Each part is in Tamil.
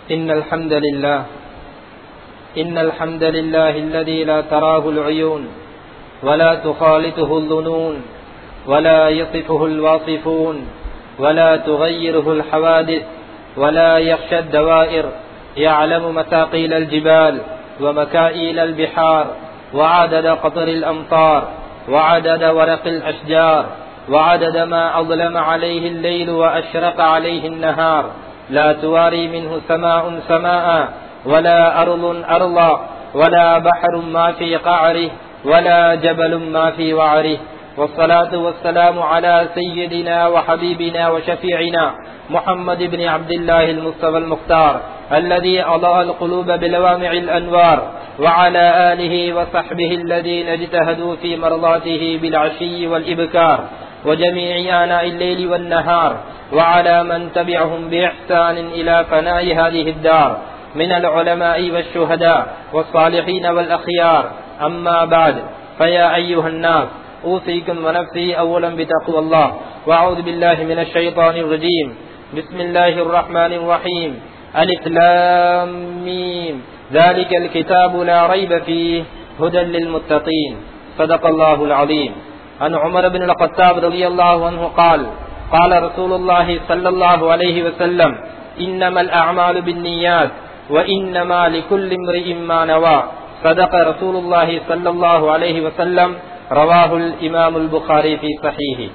إن الحمد لله إن الحمد لله الذي لا تراه العيون ولا تخالطه الظنون ولا يصفه الواصفون ولا تغيره الحوادث ولا يخشى الدوائر يعلم مثاقيل الجبال ومكائيل البحار وعدد قطر الأمطار وعدد ورق الأشجار وعدد ما أظلم عليه الليل وأشرق عليه النهار لا تواري منه سماء سماء ولا أرض أرضا ولا بحر ما في قعره ولا جبل ما في وعره والصلاة والسلام على سيدنا وحبيبنا وشفيعنا محمد بن عبد الله المصطفى المختار الذي أضاء القلوب بلوامع الأنوار وعلى آله وصحبه الذين اجتهدوا في مرضاته بالعشي والإبكار وجميع آناء الليل والنهار وعلى من تبعهم بإحسان إلى فناء هذه الدار من العلماء والشهداء والصالحين والأخيار أما بعد فيا أيها الناس أوصيكم ونفسي أولا بتقوى الله وأعوذ بالله من الشيطان الرجيم بسم الله الرحمن الرحيم ألف لام ميم ذلك الكتاب لا ريب فيه هدى للمتقين صدق الله العظيم عن عمر بن الخطاب رضي الله عنه قال قال رسول الله صلى الله عليه وسلم إنما الأعمال بالنيات وإنما لكل امرئ ما نوى صدق رسول الله صلى الله عليه وسلم رواه الإمام البخاري في صحيحه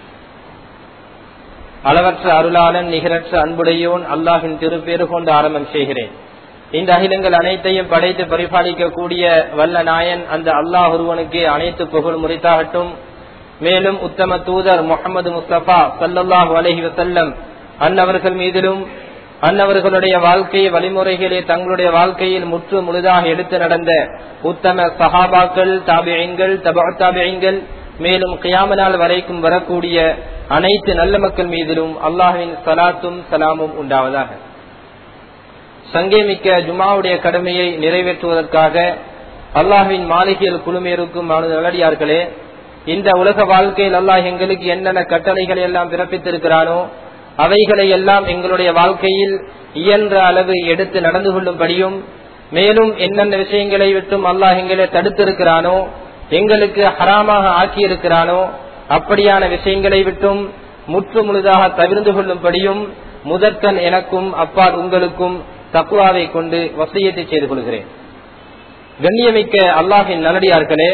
அளவற்ற அருளாளன் நிகரற்ற அன்புடையோன் அல்லாஹின் திருப்பேறு கொண்டு ஆரம்பம் செய்கிறேன் இந்த அகிலங்கள் அனைத்தையும் படைத்து பரிபாலிக்கக்கூடிய வல்ல நாயன் அந்த அல்லாஹ் ஒருவனுக்கு அனைத்து புகழ் முறைத்தாகட்டும் மேலும் உத்தம தூதர் முகமது முஸ்தபா சல்லாஹூ அலஹி வசல்லம் அன்னவர்கள் மீதிலும் அன்னவர்களுடைய வாழ்க்கை வழிமுறைகளே தங்களுடைய வாழ்க்கையில் முற்று முழுதாக எடுத்து நடந்த உத்தம சஹாபாக்கள் தாபியங்கள் தபா தாபியங்கள் மேலும் கியாம நாள் வரைக்கும் வரக்கூடிய அனைத்து நல்ல மக்கள் மீதிலும் அல்லாஹின் சலாத்தும் சலாமும் உண்டாவதாக சங்கேமிக்க ஜுமாவுடைய கடமையை நிறைவேற்றுவதற்காக அல்லாஹின் மாளிகையில் குழுமையிருக்கும் நல்லடியார்களே இந்த உலக வாழ்க்கையில் அல்லாஹ் எங்களுக்கு என்னென்ன கட்டளைகளை எல்லாம் பிறப்பித்திருக்கிறானோ அவைகளை எல்லாம் எங்களுடைய வாழ்க்கையில் இயன்ற அளவு எடுத்து நடந்து கொள்ளும்படியும் மேலும் என்னென்ன விஷயங்களை விட்டும் அல்லாஹ் எங்களை தடுத்திருக்கிறானோ எங்களுக்கு ஹராமாக ஆக்கியிருக்கிறானோ அப்படியான விஷயங்களை விட்டும் முற்று முழுதாக தவிர்ந்து கொள்ளும்படியும் முதற்கன் எனக்கும் அப்பால் உங்களுக்கும் தக்குவாவை கொண்டு வசியத்தை செய்து கொள்கிறேன் கண்ணியமிக்க அல்லாஹின் நல்லடியார்களே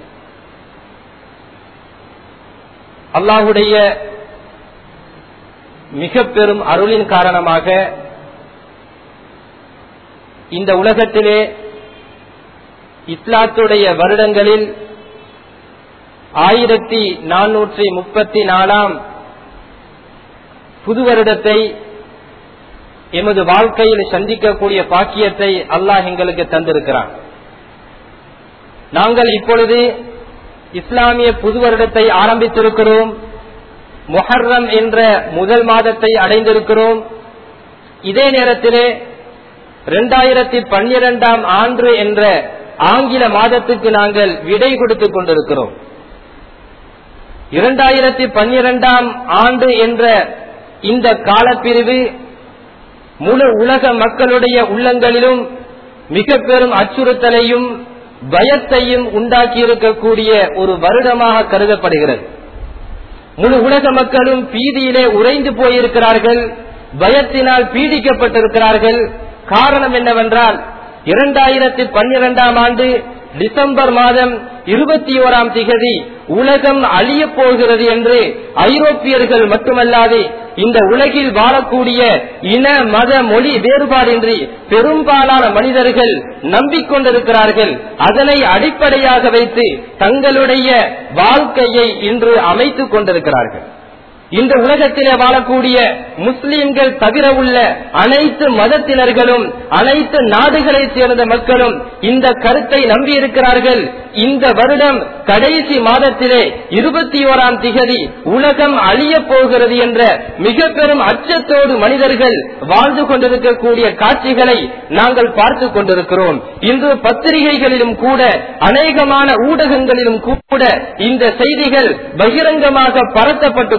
அல்லாஹுடைய மிக பெரும் அருளின் காரணமாக இந்த உலகத்திலே இஸ்லாத்துடைய வருடங்களில் ஆயிரத்தி நானூற்றி முப்பத்தி நாலாம் புது வருடத்தை எமது வாழ்க்கையில் சந்திக்கக்கூடிய பாக்கியத்தை அல்லாஹ் எங்களுக்கு தந்திருக்கிறான் நாங்கள் இப்பொழுது இஸ்லாமிய புது வருடத்தை ஆரம்பித்திருக்கிறோம் மொஹர்ரம் என்ற முதல் மாதத்தை அடைந்திருக்கிறோம் இதே நேரத்திலே இரண்டாயிரத்தி பன்னிரெண்டாம் ஆண்டு என்ற ஆங்கில மாதத்துக்கு நாங்கள் விடை கொடுத்துக் கொண்டிருக்கிறோம் இரண்டாயிரத்தி பன்னிரெண்டாம் ஆண்டு என்ற இந்த காலப்பிரிவு முழு உலக மக்களுடைய உள்ளங்களிலும் மிக பெரும் அச்சுறுத்தலையும் பயத்தையும் உண்டாக்கி இருக்கக்கூடிய ஒரு வருடமாக கருதப்படுகிறது முழு உலக மக்களும் பீதியிலே உறைந்து போயிருக்கிறார்கள் பயத்தினால் பீடிக்கப்பட்டிருக்கிறார்கள் காரணம் என்னவென்றால் இரண்டாயிரத்தி பன்னிரெண்டாம் ஆண்டு டிசம்பர் மாதம் இருபத்தி ஓராம் திகதி உலகம் அழிய போகிறது என்று ஐரோப்பியர்கள் மட்டுமல்லாது இந்த உலகில் வாழக்கூடிய இன மத மொழி வேறுபாடின்றி பெரும்பாலான மனிதர்கள் நம்பிக்கொண்டிருக்கிறார்கள் அதனை அடிப்படையாக வைத்து தங்களுடைய வாழ்க்கையை இன்று அமைத்துக் கொண்டிருக்கிறார்கள் இந்த உலகத்திலே வாழக்கூடிய முஸ்லிம்கள் தவிர உள்ள அனைத்து மதத்தினர்களும் அனைத்து நாடுகளைச் சேர்ந்த மக்களும் இந்த கருத்தை நம்பியிருக்கிறார்கள் இந்த வருடம் கடைசி மாதத்திலே இருபத்தி ஓராம் திகதி உலகம் அழிய போகிறது என்ற மிக பெரும் அச்சத்தோடு மனிதர்கள் வாழ்ந்து கொண்டிருக்கக்கூடிய காட்சிகளை நாங்கள் பார்த்து கொண்டிருக்கிறோம் இன்று பத்திரிகைகளிலும் கூட அநேகமான ஊடகங்களிலும் கூட இந்த செய்திகள் பகிரங்கமாக பரத்தப்பட்டுக் கொண்டிருக்கிறது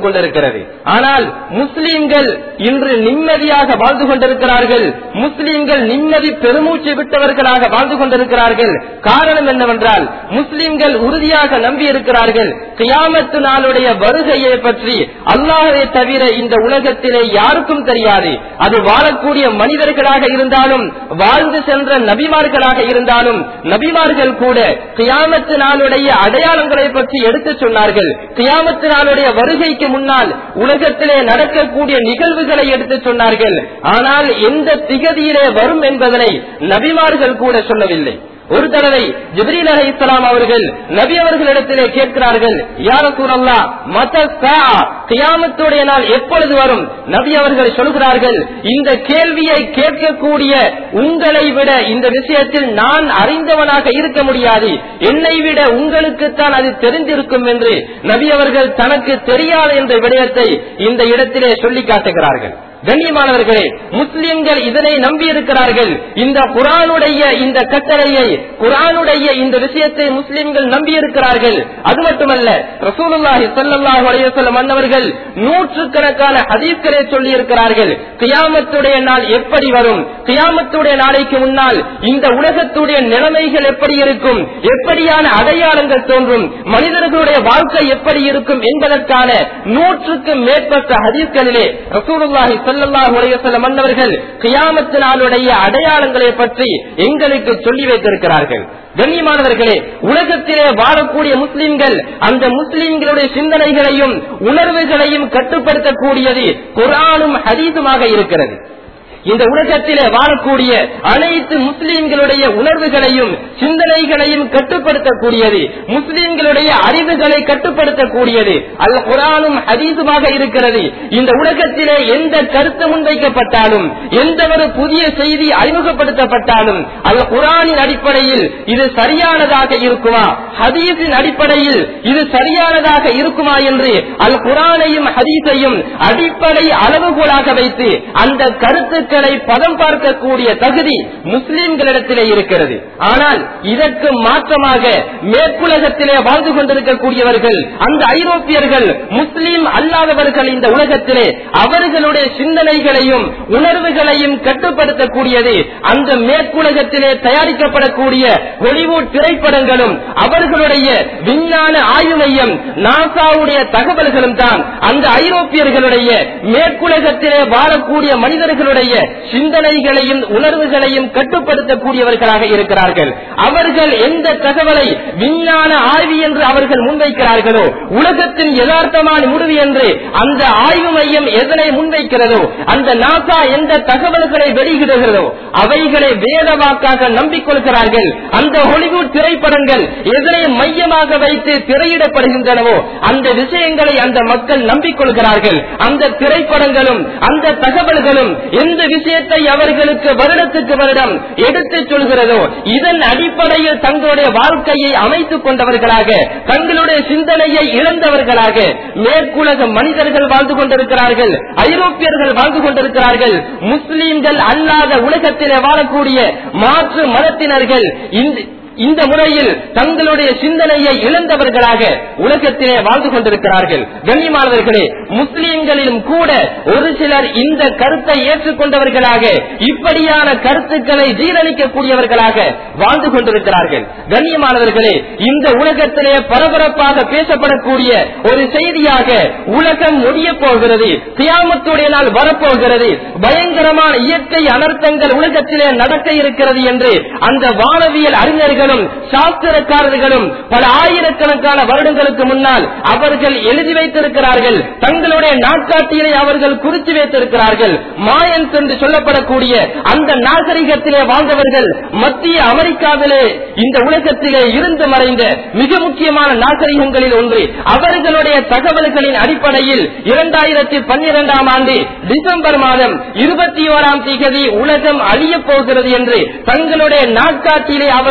இருக்கிறது ஆனால் முஸ்லிம்கள் இன்று நிம்மதியாக வாழ்ந்து கொண்டிருக்கிறார்கள் முஸ்லிம்கள் நிம்மதி பெருமூச்சு விட்டவர்களாக வாழ்ந்து கொண்டிருக்கிறார்கள் காரணம் என்னவென்றால் முஸ்லிம்கள் உறுதியாக நம்பி இருக்கிறார்கள் கியாமத்து நாளுடைய வருகையை பற்றி அல்லாஹை தவிர இந்த உலகத்திலே யாருக்கும் தெரியாது அது வாழக்கூடிய மனிதர்களாக இருந்தாலும் வாழ்ந்து சென்ற நபிமார்களாக இருந்தாலும் நபிமார்கள் கூட கியாமத்து நாளுடைய அடையாளங்களை பற்றி எடுத்து சொன்னார்கள் கியாமத்து நாளுடைய வருகைக்கு முன்னால் உலகத்திலே நடக்கக்கூடிய நிகழ்வுகளை எடுத்து சொன்னார்கள் ஆனால் எந்த திகதியிலே வரும் என்பதனை நபிமார்கள் கூட சொல்லவில்லை ஒரு தடவை ஜிப்ரீல் அலி இஸ்லாம் அவர்கள் நபி அவர்களிடத்திலே கேட்கிறார்கள் யார சூழல்லா மத கியாமத்துடைய நாள் எப்பொழுது வரும் நபி அவர்கள் சொல்கிறார்கள் இந்த கேள்வியை கேட்கக்கூடிய உங்களை விட இந்த விஷயத்தில் நான் அறிந்தவனாக இருக்க முடியாது என்னை விட உங்களுக்குத்தான் அது தெரிந்திருக்கும் என்று நபி அவர்கள் தனக்கு தெரியாது என்ற விடயத்தை இந்த இடத்திலே சொல்லி காட்டுகிறார்கள் கண்ணியமானவர்களே முஸ்லிம்கள் இதனை நம்பி இருக்கிறார்கள் இந்த குரானுடைய இந்த கட்டளையை குரானுடைய இந்த விஷயத்தை முஸ்லிம்கள் நம்பி இருக்கிறார்கள் அது மட்டுமல்ல ரசூலுல்லாஹி ஸல்லல்லாஹு அலைஹி வஸல்லம் அன்னவர்கள் நூற்றுக்கணக்கான ஹதீஸ்களை சொல்லி இருக்கிறார்கள் கியாமத்துடைய நாள் எப்படி வரும் கியாமத்துடைய நாளைக்கு முன்னால் இந்த உலகத்துடைய நிலைமைகள் எப்படி இருக்கும் எப்படியான அடையாளங்கள் தோன்றும் மனிதர்களுடைய வாழ்க்கை எப்படி இருக்கும் என்பதற்கான நூற்றுக்கும் மேற்பட்ட ஹதீஸ்களிலே ரசூலுல்லாஹி ஸல்லல்லாஹு அலைஹி வஸல்லம் அன்னவர்கள் கியாமத்து நாளுடைய அடையாளங்களை பற்றி எங்களுக்கு சொல்லி வைத்திருக்கிறார்கள் கண்ணியமானவர்களே உலகத்திலே வாழக்கூடிய முஸ்லிம்கள் அந்த முஸ்லிம்களுடைய சிந்தனைகளையும் உணர்வுகளையும் கட்டுப்படுத்தக்கூடியது குரானும் ஹதீதுமாக இருக்கிறது இந்த உலகத்திலே வாழக்கூடிய அனைத்து முஸ்லிம்களுடைய உணர்வுகளையும் சிந்தனைகளையும் கட்டுப்படுத்தக்கூடியது முஸ்லிம்களுடைய அறிவுகளை கட்டுப்படுத்தக்கூடியது அல் குரானும் அதீதுமாக இருக்கிறது இந்த உலகத்திலே எந்த கருத்து முன்வைக்கப்பட்டாலும் எந்த ஒரு புதிய செய்தி அறிமுகப்படுத்தப்பட்டாலும் அல் குரானின் அடிப்படையில் இது சரியானதாக இருக்குமா ஹதீஸின் அடிப்படையில் இது சரியானதாக இருக்குமா என்று அல் குரானையும் ஹதீஸையும் அடிப்படை அளவுகோலாக வைத்து அந்த கருத்துக்களை பதம் பார்க்கக்கூடிய தகுதி முஸ்லிம்களிடத்திலே இருக்கிறது ஆனால் இதற்கு மாற்றமாக மேற்குலகத்திலே வாழ்ந்து கொண்டிருக்கக்கூடியவர்கள் அந்த ஐரோப்பியர்கள் முஸ்லிம் அல்லாதவர்கள் இந்த உலகத்திலே அவர்களுடைய சிந்தனைகளையும் உணர்வுகளையும் கட்டுப்படுத்தக்கூடியது அந்த மேற்குலகத்திலே தயாரிக்கப்படக்கூடிய ஹாலிவுட் திரைப்படங்களும் அவர்களுடைய விஞ்ஞான ஆய்வு மையம் நாசாவுடைய தகவல்களும் தான் அந்த ஐரோப்பியர்களுடைய மேற்குலகத்திலே வாழக்கூடிய மனிதர்களுடைய சிந்தனைகளையும் உணர்வுகளையும் கட்டுப்படுத்தக்கூடியவர்களாக இருக்கிறார்கள் அவர்கள் எந்த தகவலை விஞ்ஞான ஆய்வு என்று அவர்கள் முன்வைக்கிறார்களோ உலகத்தின் யதார்த்தமான முடிவு என்று அந்த ஆய்வு மையம் எதனை முன்வைக்கிறதோ அந்த நாசா எந்த தகவல்களை வெளியிடுகிறதோ அவைகளை வேதவாக்காக நம்பிக்கொள்கிறார்கள் அந்த ஹாலிவுட் திரைப்படங்கள் எதனை மையமாக வைத்து திரையிடப்படுகின்றனவோ அந்த விஷயங்களை அந்த மக்கள் நம்பிக்கொள்கிறார்கள் அந்த திரைப்படங்களும் அந்த தகவல்களும் எந்த விஷயத்தை அவர்களுக்கு வருடத்துக்கு வருடம் எடுத்துச் சொல்கிறதோ இதன் அடிப்படையில் தங்களுடைய வாழ்க்கையை அமைத்துக் கொண்டவர்களாக தங்களுடைய சிந்தனையை இழந்தவர்களாக மேற்குலக மனிதர்கள் வாழ்ந்து கொண்டிருக்கிறார்கள் ஐரோப்பியர்கள் வாழ்ந்து கொண்டிருக்கிறார்கள் முஸ்லீம்கள் அல்லாத உலகத்திலே வாழக்கூடிய மாற்று மதத்தினர்கள் இந்த இந்த முறையில் தங்களுடைய சிந்தனையை இழந்தவர்களாக உலகத்திலே வாழ்ந்து கொண்டிருக்கிறார்கள் கண்ணியமானவர்களே முஸ்லிம்களிலும் கூட ஒரு சிலர் இந்த கருத்தை ஏற்றுக்கொண்டவர்களாக இப்படியான கருத்துக்களை ஜீரணிக்கக்கூடியவர்களாக வாழ்ந்து கொண்டிருக்கிறார்கள் கண்ணியமானவர்களே இந்த உலகத்திலே பரபரப்பாக பேசப்படக்கூடிய ஒரு செய்தியாக உலகம் முடிய போகிறது தியாமத்துடைய நாள் வரப்போகிறது பயங்கரமான இயற்கை அனர்த்தங்கள் உலகத்திலே நடக்க இருக்கிறது என்று அந்த வானவியல் அறிஞர்களும் சாஸ்திரக்காரர்களும் பல ஆயிரக்கணக்கான வருடங்களுக்கு முன்னால் அவர்கள் எழுதி வைத்திருக்கிறார்கள் தங்களுடைய நாட்காட்டியை அவர்கள் குறித்து வைத்திருக்கிறார்கள் மாயன்ஸ் என்று சொல்லப்படக்கூடிய அந்த நாகரிகத்திலே வாழ்ந்தவர்கள் மத்திய அமெரிக்காவிலே இந்த உலகத்திலே இருந்து மறைந்த மிக முக்கியமான நாகரிகங்களில் ஒன்று அவர்களுடைய தகவல்களின் அடிப்படையில் இரண்டாயிரத்தி பன்னிரெண்டாம் ஆண்டு டிசம்பர் மாதம் இருபத்தி ஓராம் தேதி உலகம் அழியப் போகிறது என்று தங்களுடைய நாட்காட்டிலே அவர்கள் எழுதி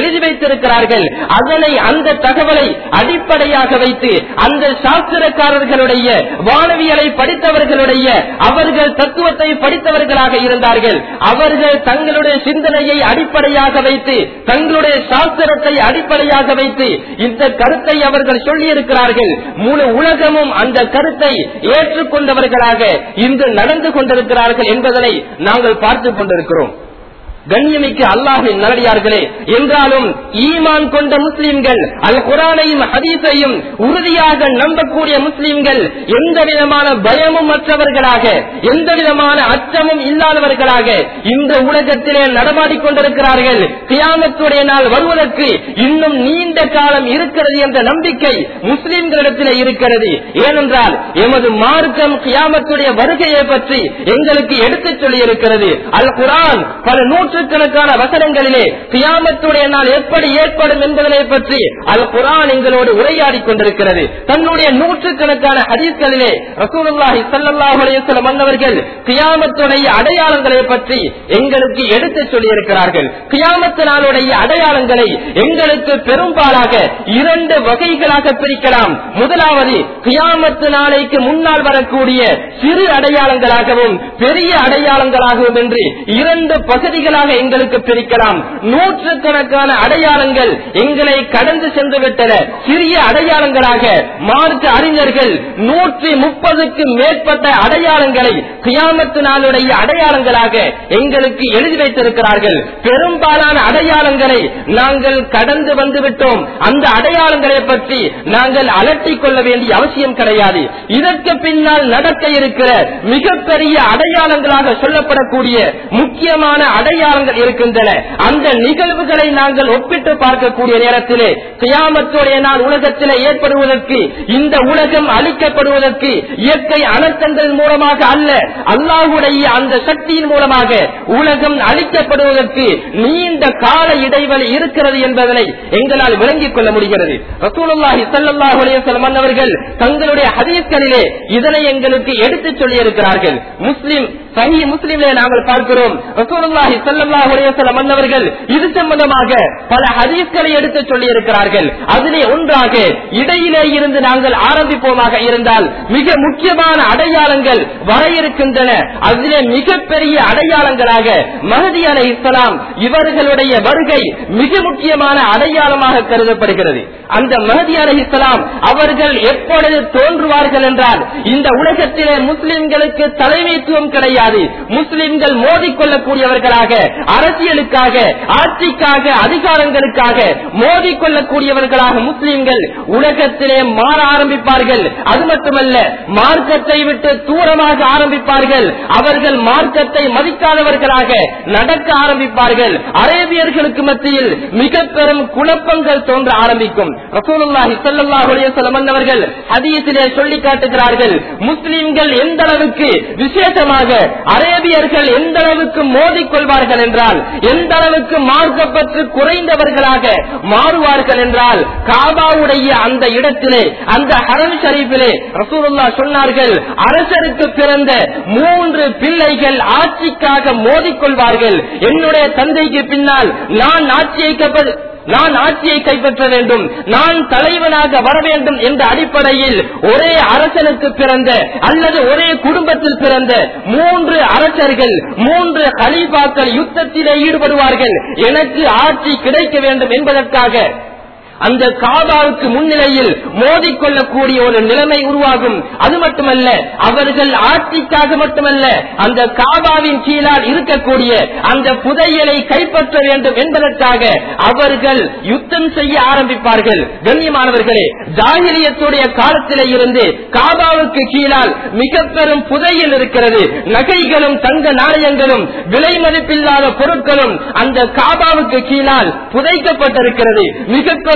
எழுதி வைத்திருக்கிறார்கள் அதனை அந்த தகவலை அடிப்படையாக வைத்து அந்த சாஸ்திரக்காரர்களுடைய வானவியலை படித்தவர்களுடைய அவர்கள் தத்துவத்தை படித்தவர்களாக இருந்தார்கள் அவர்கள் தங்களுடைய சிந்தனையை அடிப்படையாக வைத்து தங்களுடைய சாஸ்திரத்தை அடிப்படையாக வைத்து இந்த கருத்தை அவர்கள் சொல்லியிருக்கிறார்கள் முழு உலகமும் அந்த கருத்தை ஏற்றுக்கொண்டவர்களாக இன்று நடந்து கொண்டிருக்கிறார்கள் என்பதனை நாங்கள் பார்த்துக் கொண்டிருக்கிறோம் கண்ணியமிக்க அல்லாஹின் நல்லடியார்களே என்றாலும் ஈமான் கொண்ட முஸ்லிம்கள் அல் குரானையும் ஹதீஸையும் உறுதியாக நம்பக்கூடிய முஸ்லிம்கள் எந்த விதமான பயமும் மற்றவர்களாக எந்த விதமான அச்சமும் இல்லாதவர்களாக இந்த உலகத்திலே நடமாடிக் கொண்டிருக்கிறார்கள் கியாமத்துடைய நாள் வருவதற்கு இன்னும் நீண்ட காலம் இருக்கிறது என்ற நம்பிக்கை முஸ்லிம்களிடத்திலே இருக்கிறது ஏனென்றால் எமது மார்க்கம் கியாமத்துடைய வருகையை பற்றி எங்களுக்கு எடுத்துச் சொல்லி இருக்கிறது அல் குரான் பல நூற்றுக்கணக்கான வசனங்களிலே கியாமத்துடைய நாள் எப்படி ஏற்படும் என்பதனை பற்றி அல் குரான் எங்களோடு உரையாடி கொண்டிருக்கிறது தன்னுடைய நூற்றுக்கணக்கான ஹதீஸ்களிலே ரசூலுல்லாஹி ஸல்லல்லாஹு அலைஹி வஸல்லம் அன்னவர்கள் கியாமத்துடைய அடையாளங்களை பற்றி எங்களுக்கு எடுத்துச் சொல்லி இருக்கிறார்கள் கியாமத்து நாளுடைய அடையாளங்களை எங்களுக்கு பெரும்பாலாக இரண்டு வகைகளாக பிரிக்கலாம் முதலாவது கியாமத்து நாளைக்கு முன்னால் வரக்கூடிய சிறு அடையாளங்களாகவும் பெரிய அடையாளங்களாகவும் என்று இரண்டு பகுதிகளாக எங்களுக்கு பிரிக்கலாம் நூற்றுக்கணக்கான அடையாளங்கள் எங்களை கடந்து சென்று விட்டன சிறிய அடையாளங்களாக மார்க்க அறிஞர்கள் நூற்றி முப்பதுக்கு மேற்பட்ட அடையாளங்களை கியாமத்து நாளுடைய அடையாளங்களாக எங்களுக்கு எழுதி வைத்திருக்கிறார்கள் பெரும்பாலான அடையாளங்களை நாங்கள் கடந்து வந்து விட்டோம் அந்த அடையாளங்களை பற்றி நாங்கள் அலட்டிக் கொள்ள வேண்டிய அவசியம் கிடையாது இதற்கு பின்னால் நடக்க இருக்கிற மிகப்பெரிய அடையாளங்களாக சொல்லப்படக்கூடிய முக்கியமான அடையாளங்கள் இருக்கின்றன அந்த நிகழ்வுகளை நாங்கள் ஒப்பிட்டு பார்க்கக்கூடிய நேரத்திலே கியாமத்துடைய நாள் உலகத்திலே ஏற்படுவதற்கு இந்த உலகம் அழிக்கப்படுவதற்கு இயற்கை அனர்த்தங்கள் மூலமாக அல்ல அல்லாஹுடைய அந்த சக்தியின் மூலமாக உலகம் அழிக்கப்படுவதற்கு நீண்ட கால இடைவெளி இருக்கிறது என்பதனை எங்களால் விளங்கிக் கொள்ள முடிகிறது ரசூலுல்லாஹி ஸல்லல்லாஹு அலைஹி வஸல்லம் அவர்கள் தங்களுடைய ஹதீஸ்களிலே இதனை எங்களுக்கு எடுத்துச் சொல்லி இருக்கிறார்கள் முஸ்லிம் சஹி முஸ்லிமிலே நாங்கள் பார்க்கிறோம் ரசூலுல்லாஹி ஸல்லல்லாஹு அலைஹி வஸல்லம் அன்னவர்கள் இது சம்பந்தமாக பல ஹதீஸ்களை எடுத்து சொல்லி இருக்கிறார்கள் அதிலே ஒன்றாக இடையிலே இருந்து நாங்கள் ஆரம்பிப்போமாக இருந்தால் மிக முக்கியமான அடையாளங்கள் வர இருக்கின்றன அதிலே மிகப்பெரிய அடையாளங்களாக மஹதி அலை இஸ்லாம் இவர்களுடைய வருகை மிக முக்கியமான அடையாளமாக கருதப்படுகிறது அந்த மஹதி அலை இஸ்லாம் அவர்கள் எப்பொழுது தோன்றுவார்கள் என்றால் இந்த உலகத்திலே முஸ்லிம்களுக்கு தலைமைத்துவம் கிடையாது முஸ்லிம்கள் மோதிக்கொள்ளக்கூடியவர்களாக அரசியலுக்காக ஆட்சிக்காக அதிகாரங்களுக்காக மோதிக்கொள்ளக்கூடியவர்களாக முஸ்லிம்கள் உலகத்திலே மாற ஆரம்பிப்பார்கள் அது மட்டுமல்ல மார்க்கத்தை விட்டு தூரமாக ஆரம்பிப்பார்கள் அவர்கள் மார்க்கத்தை மதிக்காதவர்களாக நடக்க ஆரம்பிப்பார்கள் அரேபியர்களுக்கு மத்தியில் மிக பெரும் குழப்பங்கள் தோன்ற ஆரம்பிக்கும் ரசூலுல்லாஹி ஸல்லல்லாஹு அலைஹி வஸல்லம் அவர்கள் ஹதீஸிலே சொல்லி காட்டுகிறார்கள் முஸ்லிம்கள் எந்த அளவுக்கு விசேஷமாக அரேபியர்கள் எந்த அளவுக்கு மோதிக்கொள்வார்கள் என்றால் எந்த அளவுக்கு மார்க்கப்பற்று குறைந்தவர்களாக மாறுவார்கள் என்றால் காபாவுடைய அந்த இடத்திலே அந்த ஹரம் ஷரீஃபிலே ரசூலுல்லா சொன்னார்கள் அரசருக்கு பிறந்த மூன்று பிள்ளைகள் ஆட்சிக்காக மோதிக்கொள்வார்கள் என்னுடைய தந்தைக்கு பின்னால் நான் ஆட்சியை கப்ப- நான் ஆட்சியை கைப்பற்ற வேண்டும் நான் தலைவனாக வர வேண்டும் என்ற அடிப்படையில் ஒரே அரசனுக்கு பிறந்த அல்லது ஒரே குடும்பத்தில் பிறந்த மூன்று அரசர்கள் மூன்று கலீஃபாக்கள் யுத்தத்திலே ஈடுபடுவார்கள் எனக்கு ஆட்சி கிடைக்க வேண்டும் என்பதற்காக அந்த காபாவுக்கு முன்னிலையில் மோதிக்கொள்ளக்கூடிய ஒரு நிலைமை உருவாகும் அது மட்டுமல்ல அவர்கள் ஆட்சிக்காக மட்டுமல்ல அந்த காபாவின் கீழால் இருக்கக்கூடிய அந்த புதையலை கைப்பற்ற வேண்டும் என்பதற்காக அவர்கள் யுத்தம் செய்ய ஆரம்பிப்பார்கள் கண்ணியமானவர்களே ஜாகிரியத்துடைய காலத்திலே இருந்து காபாவுக்கு கீழால் மிக பெரும் புதையல் இருக்கிறது நகைகளும் தங்க நாணயங்களும் விலை மதிப்பில்லாத பொருட்களும் அந்த காபாவுக்கு கீழால் புதைக்கப்பட்டிருக்கிறது மிக பெரும்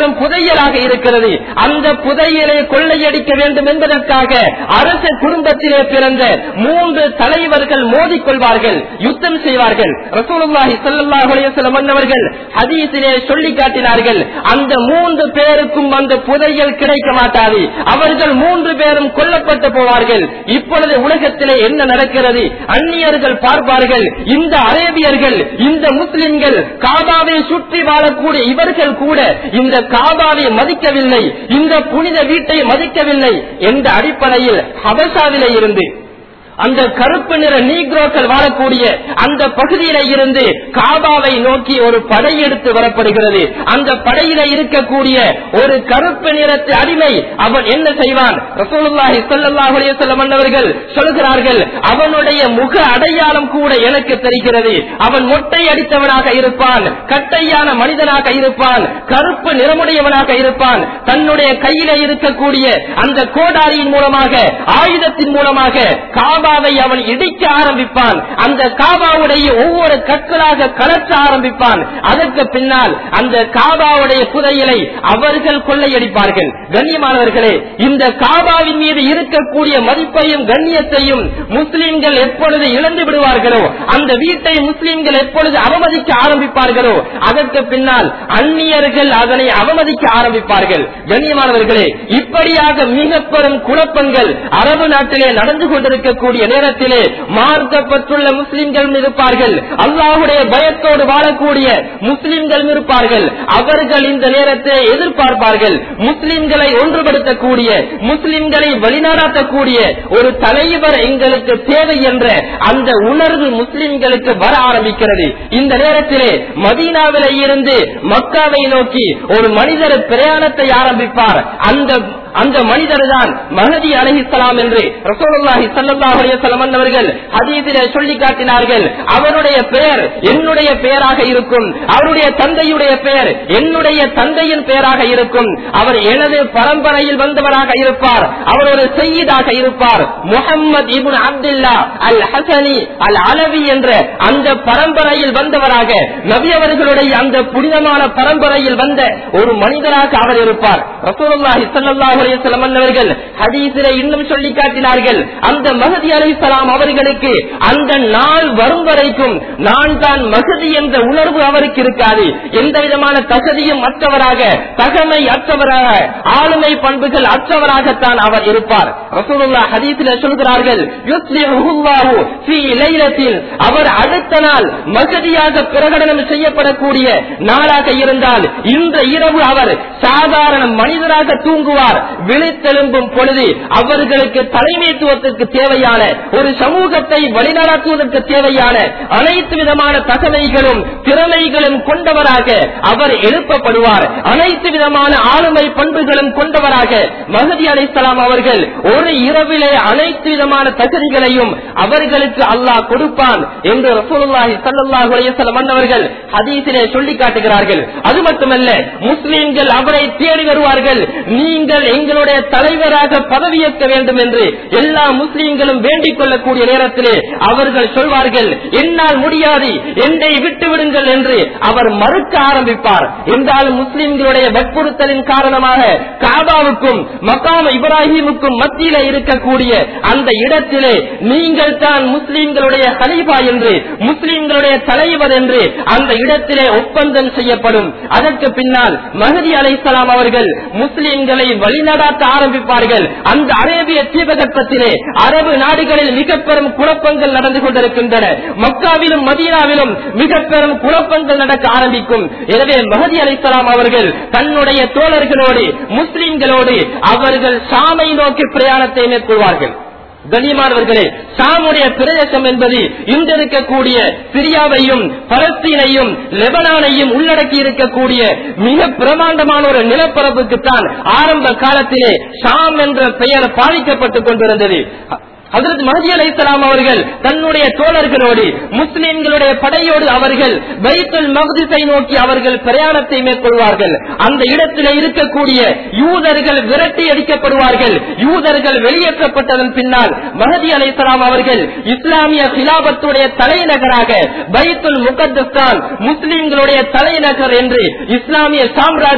பெரும் புதையலாக இருக்கிறது அந்த புதையலை கொள்ளையடிக்க வேண்டும் என்பதற்காக அரச குடும்பத்திலே பிறந்த மூன்று தலைவர்கள் மோதிக்கொள்வார்கள் யுத்தம் செய்வார்கள் ரசூலுல்லாஹி ஸல்லல்லாஹு அலைஹி வஸல்லம் அவர்கள் ஹதீஸிலே சொல்லி காட்டினார்கள் அந்த மூன்று பேருக்கும் அந்த புதையல் கிடைக்க மாட்டாது அவர்கள் மூன்று பேரும் கொல்லப்பட்டு போவார்கள் இப்பொழுது உலகத்திலே என்ன நடக்கிறது அந்நியர்கள் பார்ப்பார்கள் இந்த அரேபியர்கள் இந்த முஸ்லிம்கள் காபாவை சுற்றி வாழக்கூடிய இவர்கள் கூட இந்த காபாவை மதிக்கவில்லை இந்த புனித வீட்டை மதிக்கவில்லை என்ற அடிப்படையில் ஹபசாவிலே இருந்து அந்த கருப்பு நிற நீக்ரோக்கள் வாழக்கூடிய அந்த பகுதியில இருந்து காபாவை நோக்கி ஒரு படை எடுத்து வரப்படுகிறது அந்த படையில இருக்கக்கூடிய ஒரு கருப்பு நிறத்து அடிமை அவன் என்ன செய்வான் ரசூலுல்லாஹி ஸல்லல்லாஹு அலைஹி வஸல்லம் அவர்கள் சொல்கிறார்கள் அவனுடைய முக அடையாளம் கூட எனக்கு தெரிகிறது அவன் மொட்டை அடித்தவனாக இருப்பான் கட்டையான மனிதனாக இருப்பான் கருப்பு நிறமுடையவனாக இருப்பான் தன்னுடைய கையில இருக்கக்கூடிய அந்த கோடாரியின் மூலமாக ஆயுதத்தின் மூலமாக காபாவை அவன் இடிக்க ஆரம்பிப்பான் அந்த காபாவுடைய ஒவ்வொரு கற்களாக கலற்ற ஆரம்பிப்பான் அதற்கு பின்னால் அந்த காபாவுடைய புதையலை அவர்கள் கொள்ளையடிப்பார்கள் கண்ணியமானவர்களே இந்த காபாவின் மீது இருக்கக்கூடிய மதிப்பையும் கண்ணியத்தையும் முஸ்லிம்கள் எப்பொழுது இழந்து விடுவார்களோ அந்த வீட்டை முஸ்லிம்கள் எப்பொழுது அவமதிக்க ஆரம்பிப்பார்களோ அதற்கு பின்னால் அந்நியர்கள் அதனை அவமதிக்க ஆரம்பிப்பார்கள் கண்ணியமானவர்களே இப்படியாக மிக பெரும் குழப்பங்கள் அரபு நாட்டிலே நடந்து கொண்டிருக்கக்கூடிய நேரத்திலே மார்க்கப்பட்டுள்ள முஸ்லிம்கள் இருப்பார்கள் அல்லாஹுடைய பயத்தோடு வாழக்கூடிய முஸ்லிம்கள் இருப்பார்கள் அவர்கள் இந்த நேரத்தை எதிர்பார்ப்பார்கள் முஸ்லிம்களை ஒன்றுபடுத்தக்கூடிய முஸ்லிம்களை வழிநடாத்தக்கூடிய ஒரு தலைவர் எங்களுக்கு தேவை என்ற அந்த உணர்வு முஸ்லிம்களுக்கு வர ஆரம்பிக்கிறது இந்த நேரத்திலே மதீனாவில இருந்து மக்காவை நோக்கி ஒரு மனிதர் பிரயாணத்தை ஆரம்பிப்பார் அந்த அந்த மனிதர் தான் மஹதி அலஹிஸ்லாம் என்று ரசோலுல்லாஹி ஸல்லல்லாஹு அலைஹி வஸல்லம் அவர்கள் ஹதீஸிலே சொல்லி காட்டினார்கள் அவருடைய பெயர் என்னுடைய பெயராக இருக்கும் அவருடைய தந்தையுடைய பெயர் என்னுடைய தந்தையின் பெயராக இருக்கும் அவர் எனது பரம்பரையில் வந்தவராக இருப்பார் அவர் ஒரு செய்யீதாக இருப்பார் முகம்மது இப்னு அப்துல்லா அல் ஹசனி அல் அலவி என்ற அந்த பரம்பரையில் வந்தவராக நபி அவர்களுடைய அந்த புனிதமான பரம்பரையில் வந்த ஒரு மனிதராக அவர் இருப்பார் ரசூலுல்லாஹி ஸல்லல்லாஹு அலைஹி வஸல்லம் அவர்கள் ஹதீஸிலே இன்னும் சொல்லி காட்டினார்கள் அந்த மஹதி அலைஹிஸ்ஸலாம் அவர்களுக்கு அந்த நாள் வரும் வரைக்கும் நான் தான் மகதி என்ற உணர்வு அவருக்கு இருக்காது எந்த விதமான தகுதியும் அற்றவராக தகமை அற்றவராக ஆளுமை பண்புகள் அற்றவராகத்தான் அவர் இருப்பார் ரசூலுல்லா ஹதீஸிலே சொல்கிறார்கள் யுஸ்லிஹுல்லாஹு ஃபீ லைலத்தில் அவர் அடுத்த நாள் மகதியாக பிரகடனம் செய்யப்படக்கூடிய நாளாக இருந்தால் இந்த இரவு அவர் சாதாரண மனிதராக தூங்குவார் விழித்தெழும்பும் பொழுது அவர்களுக்கு தலைமைத்துவத்திற்கு தேவையான ஒரு சமூகத்தை வழிநடத்துவதற்கு தேவையான அனைத்து விதமான தகமைகளும் திறமைகளும் கொண்டவராக அவர் எழுப்பப்படுவார் அனைத்து விதமான ஆளுமை பண்புகளும் கொண்டவராக மகதி அலைசலாம் அவர்கள் ஒரு இரவிலே அனைத்து விதமான தகுதிகளையும் அவர்களுக்கு அல்லாஹ் கொடுப்பான் என்று ரசூலுல்லாஹி ஸல்லல்லாஹு அலைஹி வஸல்லம் அவர்கள் ஹதீஸிலே சொல்லி காட்டுகிறார்கள் அது மட்டுமல்ல முஸ்லிம்கள் அவரை தேடி வருவார்கள் நீங்கள் எங்களுடைய தலைவராக பதவியேற்க வேண்டும் என்று எல்லா முஸ்லிம்களும் வேண்டிக் கொள்ளக்கூடிய நேரத்திலே அவர்கள் சொல்வார்கள் என்னால் முடியாது என்னை விட்டு விடுங்கள் என்று அவர் மறுக்க ஆரம்பிப்பார் என்றாலும் முஸ்லிம்களுடைய வற்புறுத்தலின் காரணமாக காபாவுக்கும் மக்காம இப்ராஹிமுக்கும் மத்தியில இருக்கக்கூடிய அந்த இடத்திலே நீங்கள் தான் முஸ்லிம்களுடைய ஹலீஃபா என்று முஸ்லிம்களுடைய தலைவர் என்று அந்த இடத்திலே ஒப்பந்தம் செய்யப்படும் அதற்கு பின்னால் மஹதி அலைசலாம் அவர்கள் முஸ்லிம்களை வழிநடாத்த ஆரம்பிப்பார்கள் அந்த அரேபிய தீபகற்பத்திலே அரபு நாடுகளில் மிக பெரும் குழப்பங்கள் நடந்து கொண்டிருக்கின்றன மக்காவிலும் மதீனாவிலும் மிக பெரும் குழப்பங்கள் நடக்க ஆரம்பிக்கும் எனவே மஹதி அலைசலாம் அவர்கள் தன்னுடைய தோழர்களோடு முஸ்லிம்களோடு அவர்கள் சாமை நோக்கி பிரயாணத்தை மேற்கொள்வார்கள் கண்ணியமானவர்களே சாமுடைய பிரதேசம் என்பது இன்று இருக்கக்கூடிய சிரியாவையும் பலஸ்தீனையும் லெபனானையும் உள்ளடக்கி இருக்கக்கூடிய மிக பிரமாண்டமான ஒரு நிலப்பரப்புக்குத்தான் ஆரம்ப காலத்திலே ஷாம் என்ற பெயர் பாதிக்கப்பட்டுக் கொண்டிருந்தது ஹசரத் மஹதி அலைசலாம் அவர்கள் தன்னுடைய தோழர்களோடு முஸ்லிம்களுடைய படையோடு அவர்கள் பைத்துல் மகதிசை நோக்கி அவர்கள் பிரயாணத்தை மேற்கொள்வார்கள் அந்த இடத்தில் இருக்கக்கூடிய யூதர்கள் விரட்டி அடிக்கப்படுவார்கள் யூதர்கள் வெளியேற்றப்பட்டதன் பின்னால் மஹதி அலைசலாம் அவர்கள் இஸ்லாமிய சிலாபத்துடைய தலைநகராக பைத்துல் முகத்தஸ்தான் முஸ்லிம்களுடைய தலைநகர் என்று இஸ்லாமிய சாம்ராஜ்யம்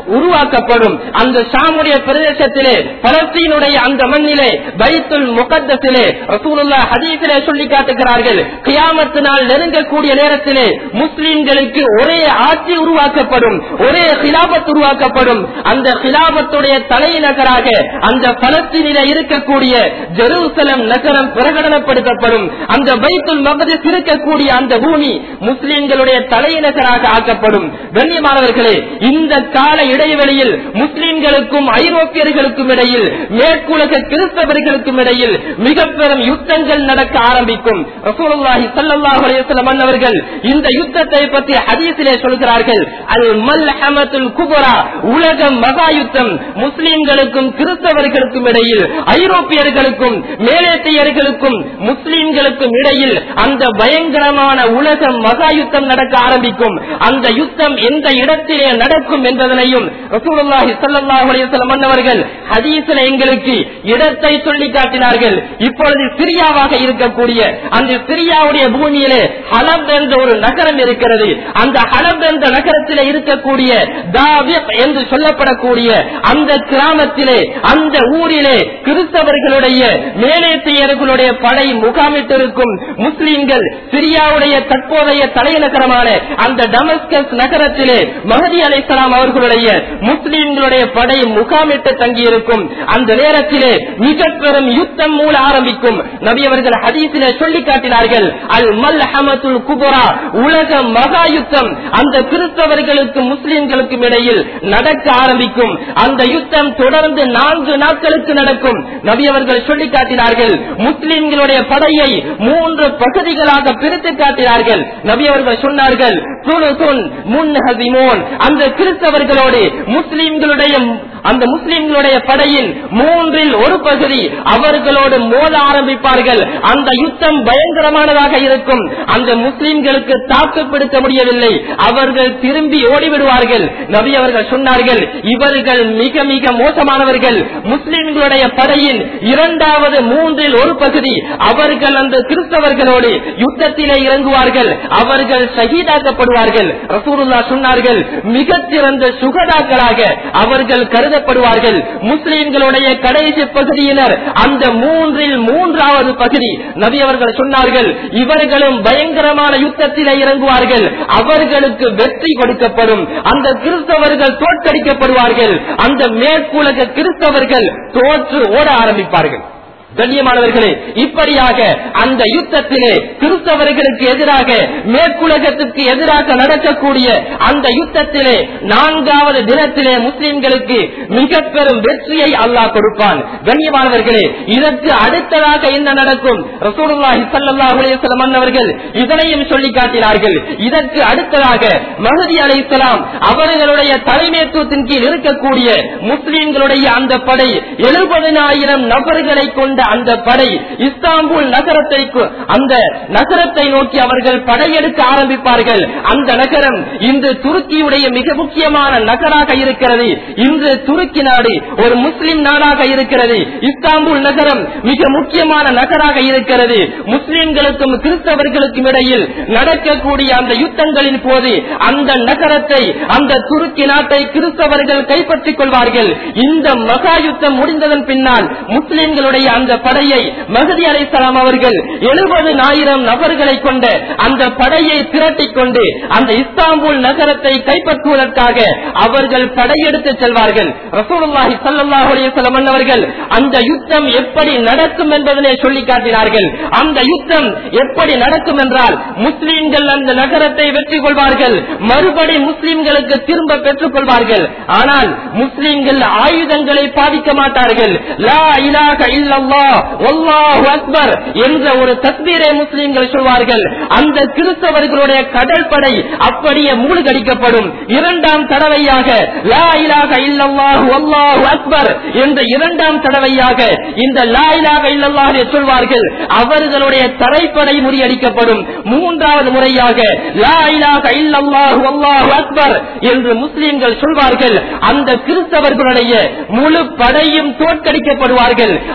உருவாக்கப்படும் அந்த ஷாமுடைய பிரதேசத்திலே பலஸ்தீனுடைய அந்த மண்ணிலே பைத்துல் முகத்தத்திலே ரசூலுல்லா ஹதீஸிலே சொல்லி காட்டுகிறார்கள் கியாமத்து நாள் நெருங்கக்கூடிய நேரத்திலே முஸ்லிம்களுக்கு ஒரே ஆட்சி உருவாக்கப்படும் ஒரே ஹிலாபத் உருவாக்கப்படும் அந்த ஹிலாபத்துடைய தலைநகராக அந்த பலஸ்தீனில இருக்கக்கூடிய ஜெருசலம் நகரம் பிரகடனப்படுத்தப்படும் அந்த பைத்துல் மகதிஸ் இருக்கக்கூடிய அந்த பூமி முஸ்லிம்களுடைய தலைநகராக ஆக்கப்படும் கண்ணியமானவர்களே இந்த கால இடைவெளியில் முஸ்லிம்களுக்கும் ஐரோப்பியர்களுக்கும் இடையில் மேற்குலக கிறிஸ்தவர்களுக்கும் இடையில் மிக பெரும் யுத்தங்கள் நடக்க ஆரம்பிக்கும் ரசூலுல்லாஹி ஸல்லல்லாஹு அலைஹி வஸல்லம் அவர்கள் இந்த யுத்தத்தை பற்றி ஹதீஸிலே சொல்கிறார்கள் அல் மல்ஹமத்துல் குபரா உலக மகா யுத்தம் முஸ்லிம்களுக்கும் கிறிஸ்தவர்களுக்கும் இடையில் ஐரோப்பியர்களுக்கும் மேலேத்தியர்களுக்கும் முஸ்லிம்களுக்கும் இடையில் அந்த பயங்கரமான உலக மகா யுத்தம் நடக்க ஆரம்பிக்கும் அந்த யுத்தம் எந்த இடத்திலே நடக்கும் என்பதனையும் ரசூலுல்லாஹி ஸல்லல்லாஹு அலைஹி வஸல்லம் அவர்கள் ஹதீஸில் எங்களுக்கு இடத்தை சொல்லி காட்டினார்கள் இப்பொழுது சிரியாவாக இருக்கக்கூடிய அந்த சிரியாவுடைய பூமியிலே ஹலப் என்ற ஒரு நகரம் இருக்கிறது அந்த ஹலப் என்ற நகரத்திலே இருக்கக்கூடிய தாவிக் என்று சொல்லப்படக்கூடிய அந்த கிராமத்திலே அந்த ஊரிலே கிறிஸ்தவர்களுடைய மேலேத்தியர்களுடைய படை முகாமிட்டிருக்கும் முஸ்லிம்கள் சிரியாவுடைய தற்போதைய தலைநகரமான அந்த டமஸ்கஸ் நகரத்திலே மஹதி அலைசலாம் அவர்களுடைய முஸ்லிம்களுடைய படை முகாமிட்டு தங்கியிருக்கும் அந்த நேரத்திலே மிக பெரும் யுத்தம் மூல ஆரம்பிக்கும் நபி அவர்கள் ஹதீஸிலே சொல்லி காட்டினார்கள் அல் மல் ஹமத்துல் குபரா உலக மகா யுத்தம் அந்த கிறிஸ்தவர்களுக்கும் முஸ்லிம்களுக்கும் இடையில் நடக்க ஆரம்பிக்கும் அந்த யுத்தம் தொடர்ந்து நான்கு நாட்களுக்கு நடக்கும் நபி அவர்கள் சொல்லி காட்டினார்கள் முஸ்லிம்களுடைய படையை மூன்று பகுதிகளாக பிரித்து காட்டினார்கள் நபி அவர்கள் சொன்னார்கள் சுலுசுன் முன்ஹசிமோன் அந்த கிறிஸ்தவர்களோடு முஸ்லிம்களுடைய அந்த முஸ்லிம்களுடைய படையின் மூன்றில் ஒரு பகுதி அவர்களோடு மோத ஆரம்பிப்பார்கள் அந்த யுத்தம் பயங்கரமானதாக இருக்கும் அந்த முஸ்லிம்களுக்கு தாக்கு பிடிக்க முடியவில்லை அவர்கள் திரும்பி ஓடிவிடுவார்கள் நபி அவர்கள் சொன்னார்கள் இவர்கள் மிக மிக மோசமானவர்கள் முஸ்லிம்களுடைய படையின் இரண்டாவது மூன்றில் ஒரு பகுதி அவர்கள் அந்த கிறிஸ்தவர்களோடு யுத்தத்திலே இறங்குவார்கள் அவர்கள் ஷஹீதாக்கப்படுவார்கள் ரசூலுல்லா சொன்னார்கள் மிகச் சிறந்த சுகதாக்களாக அவர்கள் கருதப்படுவார்கள் முஸ்லிம்களுடைய கடைசி பகுதியினர் அந்த மூன்றில் மூன்றாவது பகுதி நபி அவர்கள் சொன்னார்கள் இவர்களும் பயங்கரமான யுத்தத்திலே இறங்குவார்கள் அவர்களுக்கு வெற்றி கொடுக்கப்படும் அந்த கிறிஸ்தவர்கள் தோற்கடிக்கப்படுவார்கள் அந்த மேற்குலக கிறிஸ்தவர்கள் தோற்று ஓட ஆரம்பிப்பார்கள் கண்ணியமானவர்களே இப்படியாக அந்த யுத்தத்திலே கிறிஸ்தவர்களுக்கு எதிராக மேற்குலகத்துக்கு எதிராக நடக்கக்கூடிய அந்த யுத்தத்திலே நான்காவது தினத்திலே முஸ்லிம்களுக்கு மிக பெரும் வெற்றியை அல்லாஹ் கொடுப்பான் கண்ணியமானவர்களே இதற்கு அடுத்ததாக என்ன நடக்கும் ரசூலுல்லாஹி ஸல்லல்லாஹு அலைஹி வஸல்லம் அவர்கள் இதனையும் சொல்லி காட்டினார்கள் இதற்கு அடுத்ததாக மஹதி அலைஹிஸ்ஸலாம் அவர்களுடைய தலைமைத்துவத்தின் கீழ் இருக்கக்கூடிய முஸ்லிம்களுடைய அந்த படை எழுபதினாயிரம் நபர்களை கொண்ட அந்த படை இஸ்தாம்பூல் நகரத்தை கு- அந்த நகரத்தை நோக்கி அவர்கள் படையெடுக்க ஆரம்பிப்பார்கள் அந்த நகரம் இன்று துருக்கியுடைய மிக முக்கியமான நகராக இருக்கிறது இன்று துருக்கி நாடு ஒரு முஸ்லிம் நாடாக இருக்கிறது இஸ்தாம்பூல் நகரம் மிக முக்கியமான நகராக இருக்கிறது முஸ்லிம்களுக்கும் கிறிஸ்தவர்களுக்கும் இடையில் நடக்கக்கூடிய அந்த யுத்தங்களின் போது அந்த நகரத்தை அந்த துருக்கி நாட்டை கிறிஸ்தவர்கள் கைப்பற்றிக் கொள்வார்கள் இந்த மகா யுத்தம் முடிந்ததன் பின்னால் முஸ்லிம்களுடைய அந்த படையை மகதி அலைசலாம் அவர்கள் எழுபது ஆயிரம் நபர்களை கொண்ட அந்த படையை திரட்டிக் கொண்டு அந்த இஸ்தாம்பூல் நகரத்தை கைப்பற்றுவதற்காக அவர்கள் படையெடுத்து செல்வார்கள் ரசூலுல்லாஹி ஸல்லல்லாஹு அலைஹி வஸல்லம் அவர்கள் அந்த யுத்தம் எப்படி நடக்கும் என்பதனை சொல்லி காட்டினார்கள் அந்த யுத்தம் எப்படி நடக்கும் என்றால் முஸ்லிம்கள் அந்த நகரத்தை வெற்றி கொள்வார்கள் மறுபடி முஸ்லிம்களுக்கு திரும்ப பெற்றுக் கொள்வார்கள் ஆனால் முஸ்லிம்கள் ஆயுதங்களை பாதிக்க மாட்டார்கள் லா இலாஹ இல்லல்லாஹ் வல்லாஹு அக்பர் என்ற ஒரு தஸ்பீரை முஸ்லிம்கள் சொல்வார்கள் அந்த கிறிஸ்தவர்களுடைய கடல் படை அப்படியே மூழ்கடிக்கப்படும் இரண்டாம் தடவையாக லா இலாஹ இல்லல்லாஹ் வல்லாஹு அக்பர் என்ற இரண்டாம் தடவையாக இந்த லா இலாஹ இல்லல்லாஹ் என்று சொல்வார்கள் அவர்களுடைய தரைப்படை முறியடிக்கப்படும் மூன்றாவது முறையாக லா இலாஹ இல்லல்லாஹ் வல்லாஹு அக்பர் என்று முஸ்லிம்கள் சொல்வார்கள் அந்த கிறிஸ்தவர்களுடைய முழு படையும் தோற்கடிக்கப்படுவார்கள்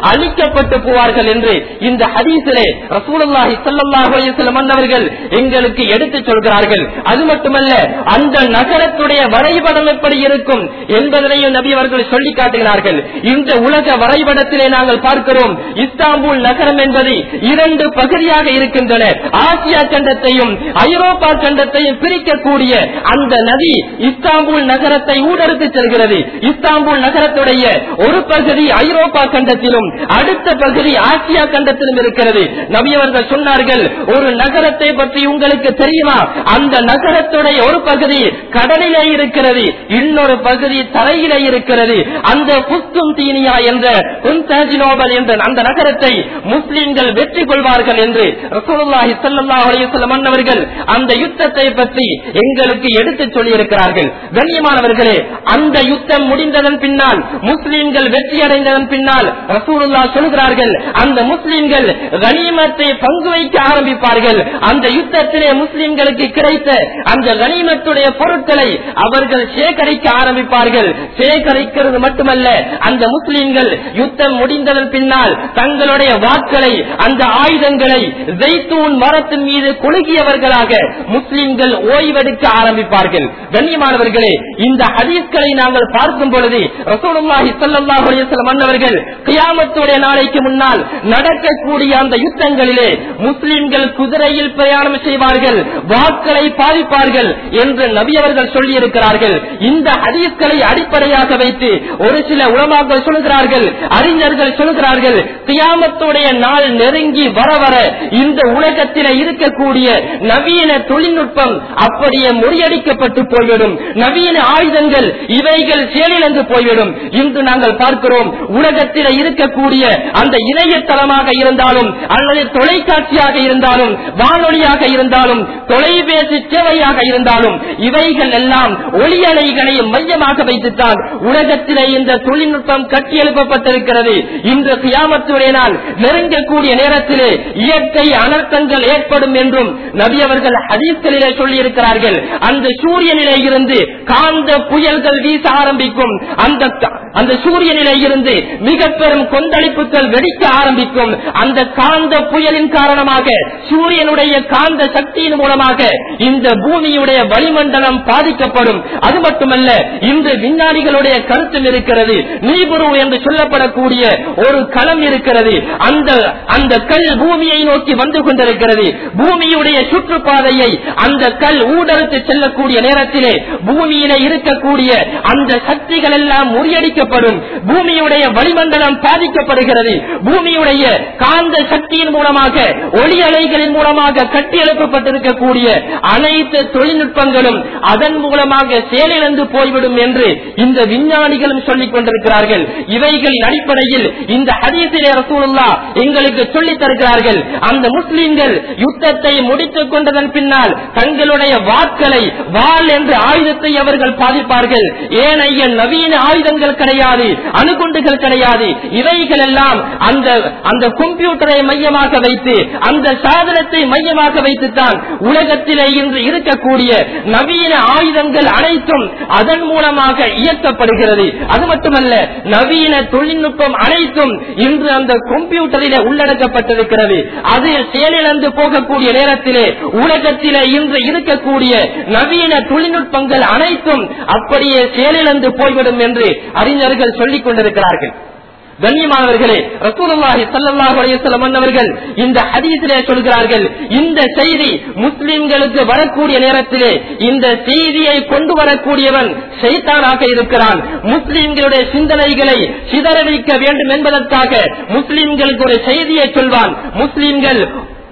கொல்லப்பட்டு போவார்கள் என்று இந்த ஹதீஸிலே ரசூலுல்லாஹி ஸல்லல்லாஹு அலைஹி வஸல்லம் அன்னவர்கள் எங்களுக்கு எடுத்துச் சொல்கிறார்கள் அது மட்டுமல்ல அந்த நகரத்துடைய வரைபடம் எப்படி இருக்கும் என்பதனையும் நபி அவர்கள் சொல்லி காட்டுகிறார்கள் இந்த உலக வரைபடத்திலே நாங்கள் பார்க்கிறோம் இஸ்தாம்பூல் நகரம் என்பது இரண்டு பகுதியாக இருக்கின்றன ஆசியா கண்டத்தையும் ஐரோப்பா கண்டத்தையும் பிரிக்கக்கூடிய அந்த நதி இஸ்தாம்பூல் நகரத்தை ஊடறுத்து செல்கிறது இஸ்தாம்பூல் நகரத்துடைய ஒரு பகுதி ஐரோப்பா கண்டத்திலும் அடுத்த பகுதி ஆசியா கண்டத்திலும் இருக்கிறது நபி அவர்கள் சொன்னார்கள் ஒரு நகரத்தை பற்றி உங்களுக்கு தெரியுமா அந்த நகரத்துடைய ஒரு பகுதி கடலிலே இருக்கிறது இன்னொரு பகுதி தரையிலே இருக்கிறது அந்த புஸ்தும் தீனியா என்ற குன்தாஜினோபல் என்ற அந்த நகரத்தை முஸ்லிம்கள் வெற்றி கொள்வார்கள் என்று ரசூலுல்லாஹி ஸல்லல்லாஹு அலைஹி வஸல்லம் அன்னவர்கள் அந்த யுத்தத்தை பற்றி எங்களுக்கு எடுத்துச் சொல்லி இருக்கிறார்கள் கண்ணியமானவர்களே அந்த யுத்தம் முடிந்ததன் பின்னால் முஸ்லிம்கள் வெற்றி அடைந்ததன் பின்னால் ரசூலுல்லா சொல்கிறார்கள் அந்த முஸ்லிம்கள் கனிமத்தை பங்கு வைக்க ஆரம்பிப்பார்கள் அந்த யுத்தத்திலே முஸ்லிம்களுக்கு கிடைத்த அந்த கனிமத்துடைய பொருட்களை அவர்கள் சேகரிக்க ஆரம்பிப்பார்கள் சேகரிக்கிறது மட்டுமல்ல அந்த முஸ்லிம்கள் யுத்தம் முடிந்ததன் பின்னால் தங்களுடைய வாட்களை அந்த ஆயுதங்களை ஜெய்தூன் மரத்தின் மீது குலுகியவர்களாக முஸ்லிம்கள் ஓய்வெடுக்க ஆரம்பிப்பார்கள் கண்ணியமானவர்களே இந்த ஹதீஸ்களை நாங்கள் பார்க்கும் பொழுது ரசூலுல்லாஹி ஸல்லல்லாஹு அலைஹி வஸல்லம் அன்னவர்கள் கியாமத்துடைய நாளைக்கு முன்னால் நடக்கக்கூடிய அந்த யுத்தங்களிலே முஸ்லிம்கள் குதிரையில் பிரயாணம் செய்வார்கள் வாக்களை பாதிப்பார்கள் என்று நபி அவர்கள் சொல்லி இருக்கிறார்கள் இந்த ஹதீஸ்களை அடிப்படையாக வைத்து ஒரு சில உலமாக்கள் சொல்கிறார்கள் அறிஞர்கள் சொல்கிறார்கள் கியாமத்துடைய நாள் நெருங்கி வர வர இந்த உலகத்திலே இருக்கக்கூடிய நவீன தொழில்நுட்பம் அப்படியே முறியடிக்கப்பட்டு போய்விடும் நவீன ஆயுதங்கள் இவைகள் செயலிழந்து போய்விடும் இன்று நாங்கள் பார்க்கிறோம் உலகத்திலே இருக்கக்கூடிய அந்த இணையதளமாக இருந்தாலும் அல்லது தொலைக்காட்சியாக இருந்தாலும் வானொலியாக இருந்தாலும் தொலைபேசி சேவையாக இருந்தாலும் இவைகள் எல்லாம் ஒளியலைகளை மையமாக வைத்துத்தான் உலகத்திலே இந்த தொழில்நுட்பம் கட்டியெழுப்பப்பட்டிருக்கிறது இன்று கியாமத்துடைய நாள் நெருங்கக்கூடிய நேரத்திலே இயற்கை அனர்த்தங்கள் ஏற்படும் என்றும் நபி அவர்கள் ஹதீஸ்களிலே சொல்லியிருக்கிறார்கள் அந்த சூரியனிலே இருந்து காந்த புயல்கள் வீச ஆரம்பிக்கும் அந்த அந்த சூரியனிலே இருந்து மிக பெரும் கொந்தளிப்புகள் வெடிக்க ஆரம்பிக்கும் அந்த காந்த புயலின் காரணமாக சூரியனுடைய காந்த சக்தியின் மூலமாக இந்த பூமியுடைய வளிமண்டலம் பாதிக்கப்படும் அது மட்டுமல்ல இன்று விஞ்ஞானிகளுடைய கருத்தும் இருக்கிறது நீபுரு என்று சொல்லப்படக்கூடிய ஒரு களம் இருக்கிறது அந்த அந்த கல் பூமியை நோக்கி வந்து கொண்டிருக்கிறது பூமியுடைய சுற்றுப்பாதையை அந்த கல் ஊடறுத்து செல்லக்கூடிய நேரத்திலே பூமியில இருக்கக்கூடிய அந்த சக்திகள் எல்லாம் முறியடிக்கப்படும் பூமியுடைய வளிமண்டலம் பாதிக்கப்படுகிறது பூமியுடைய காந்த சக்தியின் மூலமாக ஒளி அலைகளின் மூலமாக கட்டியெழுப்பப்பட்டிருக்கக்கூடிய அனைத்து தொழில்நுட்பங்களும் அதன் மூலமாக செயலிழந்து போய்விடும் என்று இந்த விஞ்ஞானிகளும் சொல்லிக் கொண்டிருக்கிறார்கள் இவைகளின் அடிப்படையில் இந்த ஹதீசிலே ரசூலுல்லா எங்களுக்கு சொல்லித் தருகிறார்கள் அந்த முஸ்லிம்கள் யுத்தத்தை முடித்துக் கொண்டதன் பின்னால் தங்களுடைய வாட்களை வாள் என்ற ஆயுதத்தை அவர்கள் பாதிப்பார்கள் ஏனைய நவீன ஆயுதங்கள் கிடையாது அணுகுண்டுகள் கிடையாது இவைகள் எல்லாம் அந்த அந்த கம்ப்யூட்டரை மையமாக வைத்து அந்த சாதனத்தை மையமாக வைத்துத்தான் உலகத்திலே இன்று இருக்கக்கூடிய நவீன ஆயுதங்கள் அனைத்தும் அதன் மூலமாக இயக்கப்படுகிறது அது மட்டுமல்ல நவீன தொழில்நுட்பம் அனைத்தும் இன்று அந்த கம்ப்யூட்டரிலே உள்ளடக்கப்பட்டிருக்கிறது அது செயலிழந்து போகக்கூடிய நேரத்திலே உலகத்திலே இன்று இருக்கக்கூடிய நவீன தொழில்நுட்பங்கள் அனைத்தும் அப்படியே செயலிழந்து போய்விடும் என்று அறிஞர்கள் சொல்லிக் கொண்டிருக்கிறார்கள் கண்ணியமானவர்களே ரசூலுல்லாஹி ஸல்லல்லாஹு அலைஹி வஸல்லம் அவர்கள் இந்த ஹதீஸிலே சொல்கிறார்கள் இந்த செய்தி முஸ்லிம்களுக்கு வரக்கூடிய நேரத்திலே இந்த செய்தியை கொண்டு வரக்கூடியவன் ஷைத்தானாக இருக்கிறான் முஸ்லிம்களுடைய சிந்தனைகளை சிதறடிக்க வேண்டும் என்பதற்காக முஸ்லிம்களுக்கு ஒரு செய்தியை சொல்வான் முஸ்லிம்கள்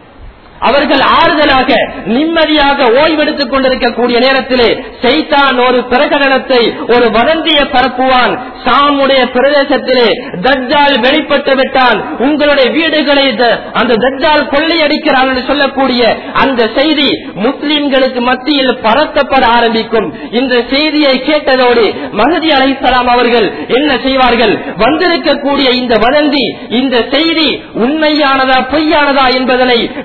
அவர்கள் ஆறுதலாக நிம்மதியாக ஓய்வெடுத்துக் கொண்டிருக்கக்கூடிய நேரத்திலே செய்தான் ஒரு பிரகடனத்தை ஒரு வதந்தியை பரப்புவான் சாமுடைய பிரதேசத்திலே தஜ்ஜால் வெளிப்பட்டு விட்டான் உங்களுடைய வீடுகளை த- அந்த தஜ்ஜால் கொள்ளையடிக்கிறான் என்று சொல்லக்கூடிய அந்த செய்தி முஸ்லிம்களுக்கு மத்தியில் பரத்தப்பட ஆரம்பிக்கும் இந்த செய்தியை கேட்டதோடு மகதி அலைசலாம் அவர்கள் என்ன செய்வார்கள் வந்திருக்கக்கூடிய இந்த வதந்தி இந்த செய்தி உண்மையானதா பொய்யானதா என்பதனை நிரூபி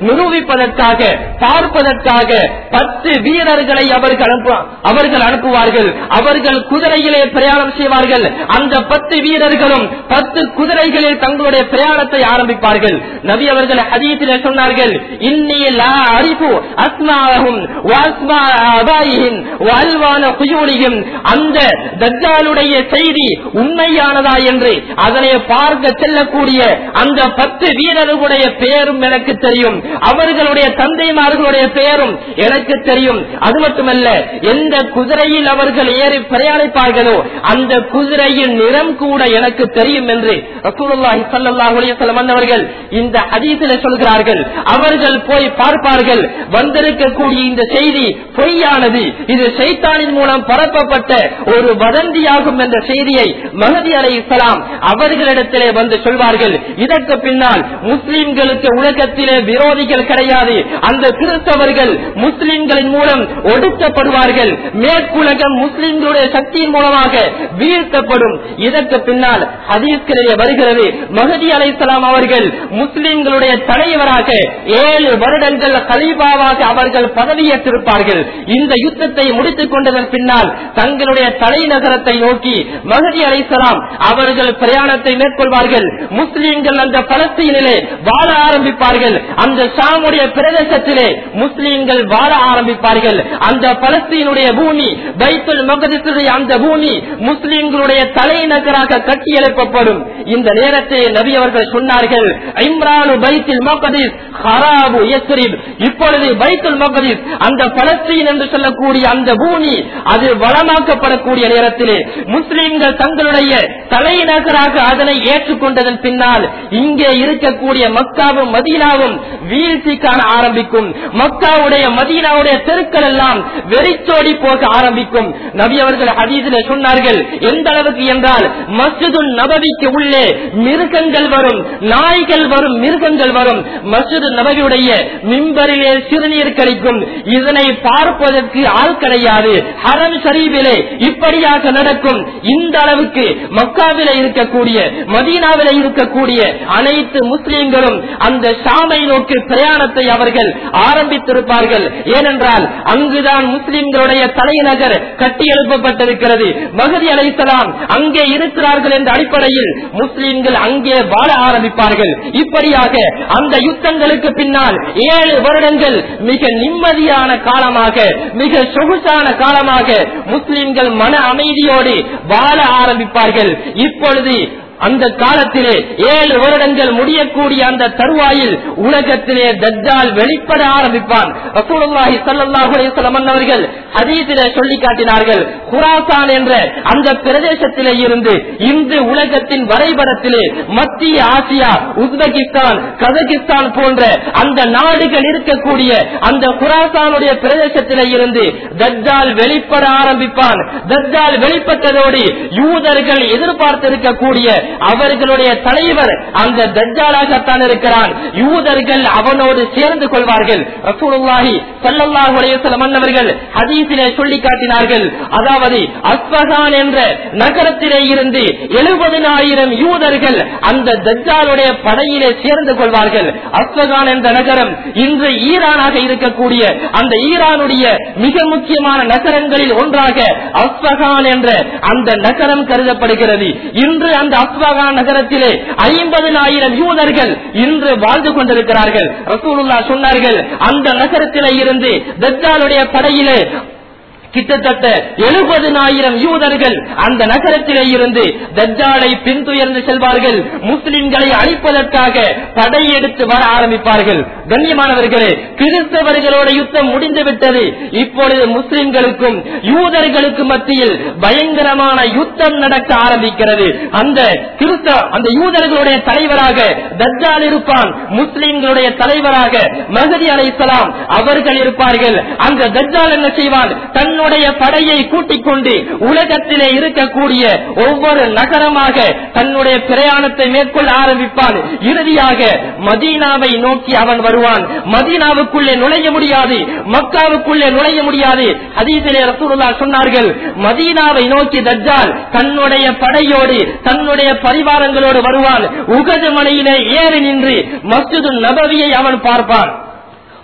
சோதிப்பதற்காக பார்ப்பதற்காக பத்து வீரர்களை அவர்கள் அனுப்பு அவர்கள் அனுப்புவார்கள் அவர்கள் குதிரையிலே பிரயாணம் செய்வார்கள் அந்த பத்து வீரர்களும் பத்து குதிரைகளில் தங்களுடைய பிரயாணத்தை ஆரம்பிப்பார்கள் நபி அவர்கள் ஹதீத்திலே சொன்னார்கள் இன்னி லா அறிவு அஸ்மாவும் வாஸ்மா அபாயிஹின் வாழ்வான குயூரியும் அந்த தஜ்ஜாலுடைய செய்தி உண்மையானதா என்று அதனை பார்க்க செல்லக்கூடிய அந்த பத்து வீரர்களுடைய பெயரும் எனக்கு தெரியும் அவர்களுடைய தந்தைமார்களுடைய பெயரும் எனக்கு தெரியும் அது மட்டுமல்ல எந்த குதிரையில் அவர்கள் ஏறி பிரயாணிப்பார்களோ அந்த குதிரையின் நிறம் கூட எனக்கு தெரியும் என்று ரசூலுல்லாஹி ஸல்லல்லாஹு அலைஹி வஸல்லம் அவர்கள் இந்த ஹதீஸிலே சொல்கிறார்கள் அவர்கள் போய் பார்ப்பார்கள் வந்திருக்கக்கூடிய இந்த செய்தி பொய்யானது இது சைத்தானின் மூலம் பரப்பப்பட்ட ஒரு வதந்தியாகும் என்ற செய்தியை மஹதி அலை இஸ்லாம் அவர்களிடத்திலே வந்து சொல்வார்கள் இதற்கு பின்னால் முஸ்லிம்களுக்கு உலகத்திலே விரோதிகள் கிடையாது அந்த கிறிஸ்தவர்கள் முஸ்லிம்களின் மூலம் ஒடுக்கப்படுவார்கள் மேற்குலகம் முஸ்லிம்களுடைய சக்தியின் மூலமாக வீழ்த்தப்படும் இதற்கு பின்னால் ஹதீஸ்களிலே வருகிறது மஹதி அலை அவர்கள் முஸ்லிம்களுடைய தலைவராக ஏழு வருடங்கள் கலீபாவாக அவர்கள் பதவியேற்றிருப்பார்கள் இந்த யுத்தத்தை முடித்துக் கொண்டதன் பின்னால் தங்களுடைய தலைநகரத்தை நோக்கி மகதி அலைசலாம் அவர்கள் பிரயாணத்தை மேற்கொள்வார்கள் முஸ்லிம்கள் அந்த பலஸ்தீனிலே வாழ ஆரம்பிப்பார்கள் அந்த ஷாமுடைய பிரதேசத்திலே முஸ்லிம்கள் வாழ ஆரம்பிப்பார்கள் அந்த பலஸ்தீனுடைய பூமி பைத்துல் மகதிசுடைய அந்த பூமி முஸ்லிம்களுடைய தலைநகராக கட்டியெழுப்பப்படும் இந்த நேரத்தில் நபி அவர்கள் சொன்னார்கள் இம்ரானு பைத்தில் மகதிஸ் ஹராபு யஸ்ரிப் இப்பொழுது பைத்துல் மகதிஸ் அந்த பலஸ்தீன் என்று சொல்லக்கூடிய அந்த பூமி அது வளமாக்கப்படக்கூடிய நேரத்திலே முஸ்லிம்கள் தங்களுடைய தலைநகராக அதனை ஏற்றுக்கொண்டதன் பின்னால் இங்கே இருக்கக்கூடிய மக்காவும் மதீனாவும் வீழ்ச்சி காண ஆரம்பிக்கும் மக்காவுடைய மதீனாவுடைய தெருக்கள் எல்லாம் வெறிச்சோடி போக ஆரம்பிக்கும் நபி அவர்கள் ஹதீஸில் சொன்னார்கள் எந்த அளவுக்கு என்றால் மஸ்ஜிது நபவிக்கு உள்ளே மிருகங்கள் வரும் நாய்கள் வரும் மிருகங்கள் வரும் மஸ்ஜிது நபவியுடைய மிம்பரிலே சிறுநீர் கிடைக்கும் இதனை பார்ப்பதற்கு ஆள் கிடையாது ஹரம் ஷரீபிலே இப்படியாக நடக்கும் இந்த அளவுக்கு மக்காவிலே இருக்கக்கூடிய மதீனாவிலே இருக்கக்கூடிய அனைத்து முஸ்லிம்களும் அந்த ஷாமை நோக்கி பிரயாணத்தை அவர்கள் ஆரம்பித்திருப்பார்கள் ஏனென்றால் அங்குதான் முஸ்லிம்களுடைய தலைநகர் கட்டி எழுப்பப்பட்டிருக்கிறது மகதி அலைசலாம் அங்கே இருக்கிறார்கள் என்ற அடிப்படையில் முஸ்லிம்கள் அங்கே வாழ ஆரம்பிப்பார்கள் இப்படியாக அந்த யுத்தங்களுக்கு பின்னால் ஏழு வருடங்கள் மிக நிம்மதியான காலமாக மிக சொகுசான காலமாக முஸ்லிம்கள் மன அமைதியோடு வாழ ஆரம்பிப்பார்கள் இப்பொழுது அந்த காலத்திலே ஏழு வருடங்கள் முடியக்கூடிய அந்த தருவாயில் உலகத்திலே தஜ்ஜால் வெளிப்பட ஆரம்பிப்பான் ரசூலுல்லாஹி ஸல்லல்லாஹு அலைஹி வஸல்லம் அவர்கள் ஹதீஸிலே சொல்லி காட்டினார்கள் குராசான் என்ற அந்த பிரதேசத்திலே இருந்து இன்று உலகத்தின் வரைபடத்திலே மத்திய ஆசியா உஸ்பெகிஸ்தான் கஜகிஸ்தான் போன்ற அந்த நாடுகள் இருக்கக்கூடிய அந்த குராசானுடைய பிரதேசத்திலே இருந்து தஜ்ஜால் வெளிப்பட ஆரம்பிப்பான் தஜ்ஜால் வெளிப்பட்டதோடு யூதர்கள் எதிர்பார்த்திருக்கக்கூடிய அவர்களுடைய தலைவர் அந்த தஜ்ஜாலாகத்தான் இருக்கிறான் யூதர்கள் அவனோடு சேர்ந்து கொள்வார்கள் ரசூலுல்லாஹி ஸல்லல்லாஹு அலைஹி வஸல்லம் அன்னவர்கள் ஹதீஸிலே சொல்லி காட்டினார்கள் அதாவது அஸ்பகான் என்ற நகரத்திலே இருந்து எழுபதினாயிரம் யூதர்கள் அந்த தஜ்ஜாலுடைய படையிலே சேர்ந்து கொள்வார்கள் அஸ்பகான் என்ற நகரம் இன்று ஈரானாக இருக்கக்கூடிய அந்த ஈரானுடைய மிக முக்கியமான நகரங்களில் ஒன்றாக அஸ்பகான் என்ற அந்த நகரம் கருதப்படுகிறது இன்று அந்த அஸ்பகான் நகரத்திலே ஐம்பதினாயிரம் யூதர்கள் இன்று வாழ்ந்து கொண்டிருக்கிறார்கள் ரசூலுல்லா சொன்னார்கள் அந்த நகரத்திலே இருந்து தஜ்ஜாலுடைய படையிலே கிட்டத்தட்ட எழுபதினாயிரம் யூதர்கள் அந்த நகரத்திலே இருந்து தஜ்ஜாலை பின்துயர்ந்து செல்வார்கள் முஸ்லிம்களை அழிப்பதற்காக படையெடுத்து வர ஆரம்பிப்பார்கள் கண்ணியமானவர்களே கிறிஸ்தவர்களோட யுத்தம் முடிந்து விட்டது இப்பொழுது முஸ்லிம்களுக்கும் யூதர்களுக்கும் மத்தியில் பயங்கரமான யுத்தம் நடக்க ஆரம்பிக்கிறது அந்த கிறிஸ்தவ அந்த யூதர்களுடைய தலைவராக தஜ்ஜால் இருப்பான் முஸ்லிம்களுடைய தலைவராக மகதி அலைசலாம் அவர்கள் இருப்பார்கள் அந்த தஜ்ஜால் என்ன செய்வான் தன்னுடைய படையை கூட்டிக் கொண்டு உலகத்திலே இருக்கக்கூடிய ஒவ்வொரு நகரமாக தன்னுடைய பிரயாணத்தை மேற்கொள்ள ஆரம்பிப்பான் இறுதியாக மதீனாவை நோக்கி அவன் வருவான் மதீனாவுக்குள்ளே நுழைய முடியாது மக்காவுக்குள்ளே நுழைய முடியாது ஹதீஸிலே ரசூலுல்லா சொன்னார்கள் மதீனாவை நோக்கி தஜ்ஜால் தன்னுடைய படையோடு தன்னுடைய பரிவாரங்களோடு வருவான் உகது மலையிலே ஏறி நின்று மஸ்ஜிது நபவியை அவன் பார்ப்பான்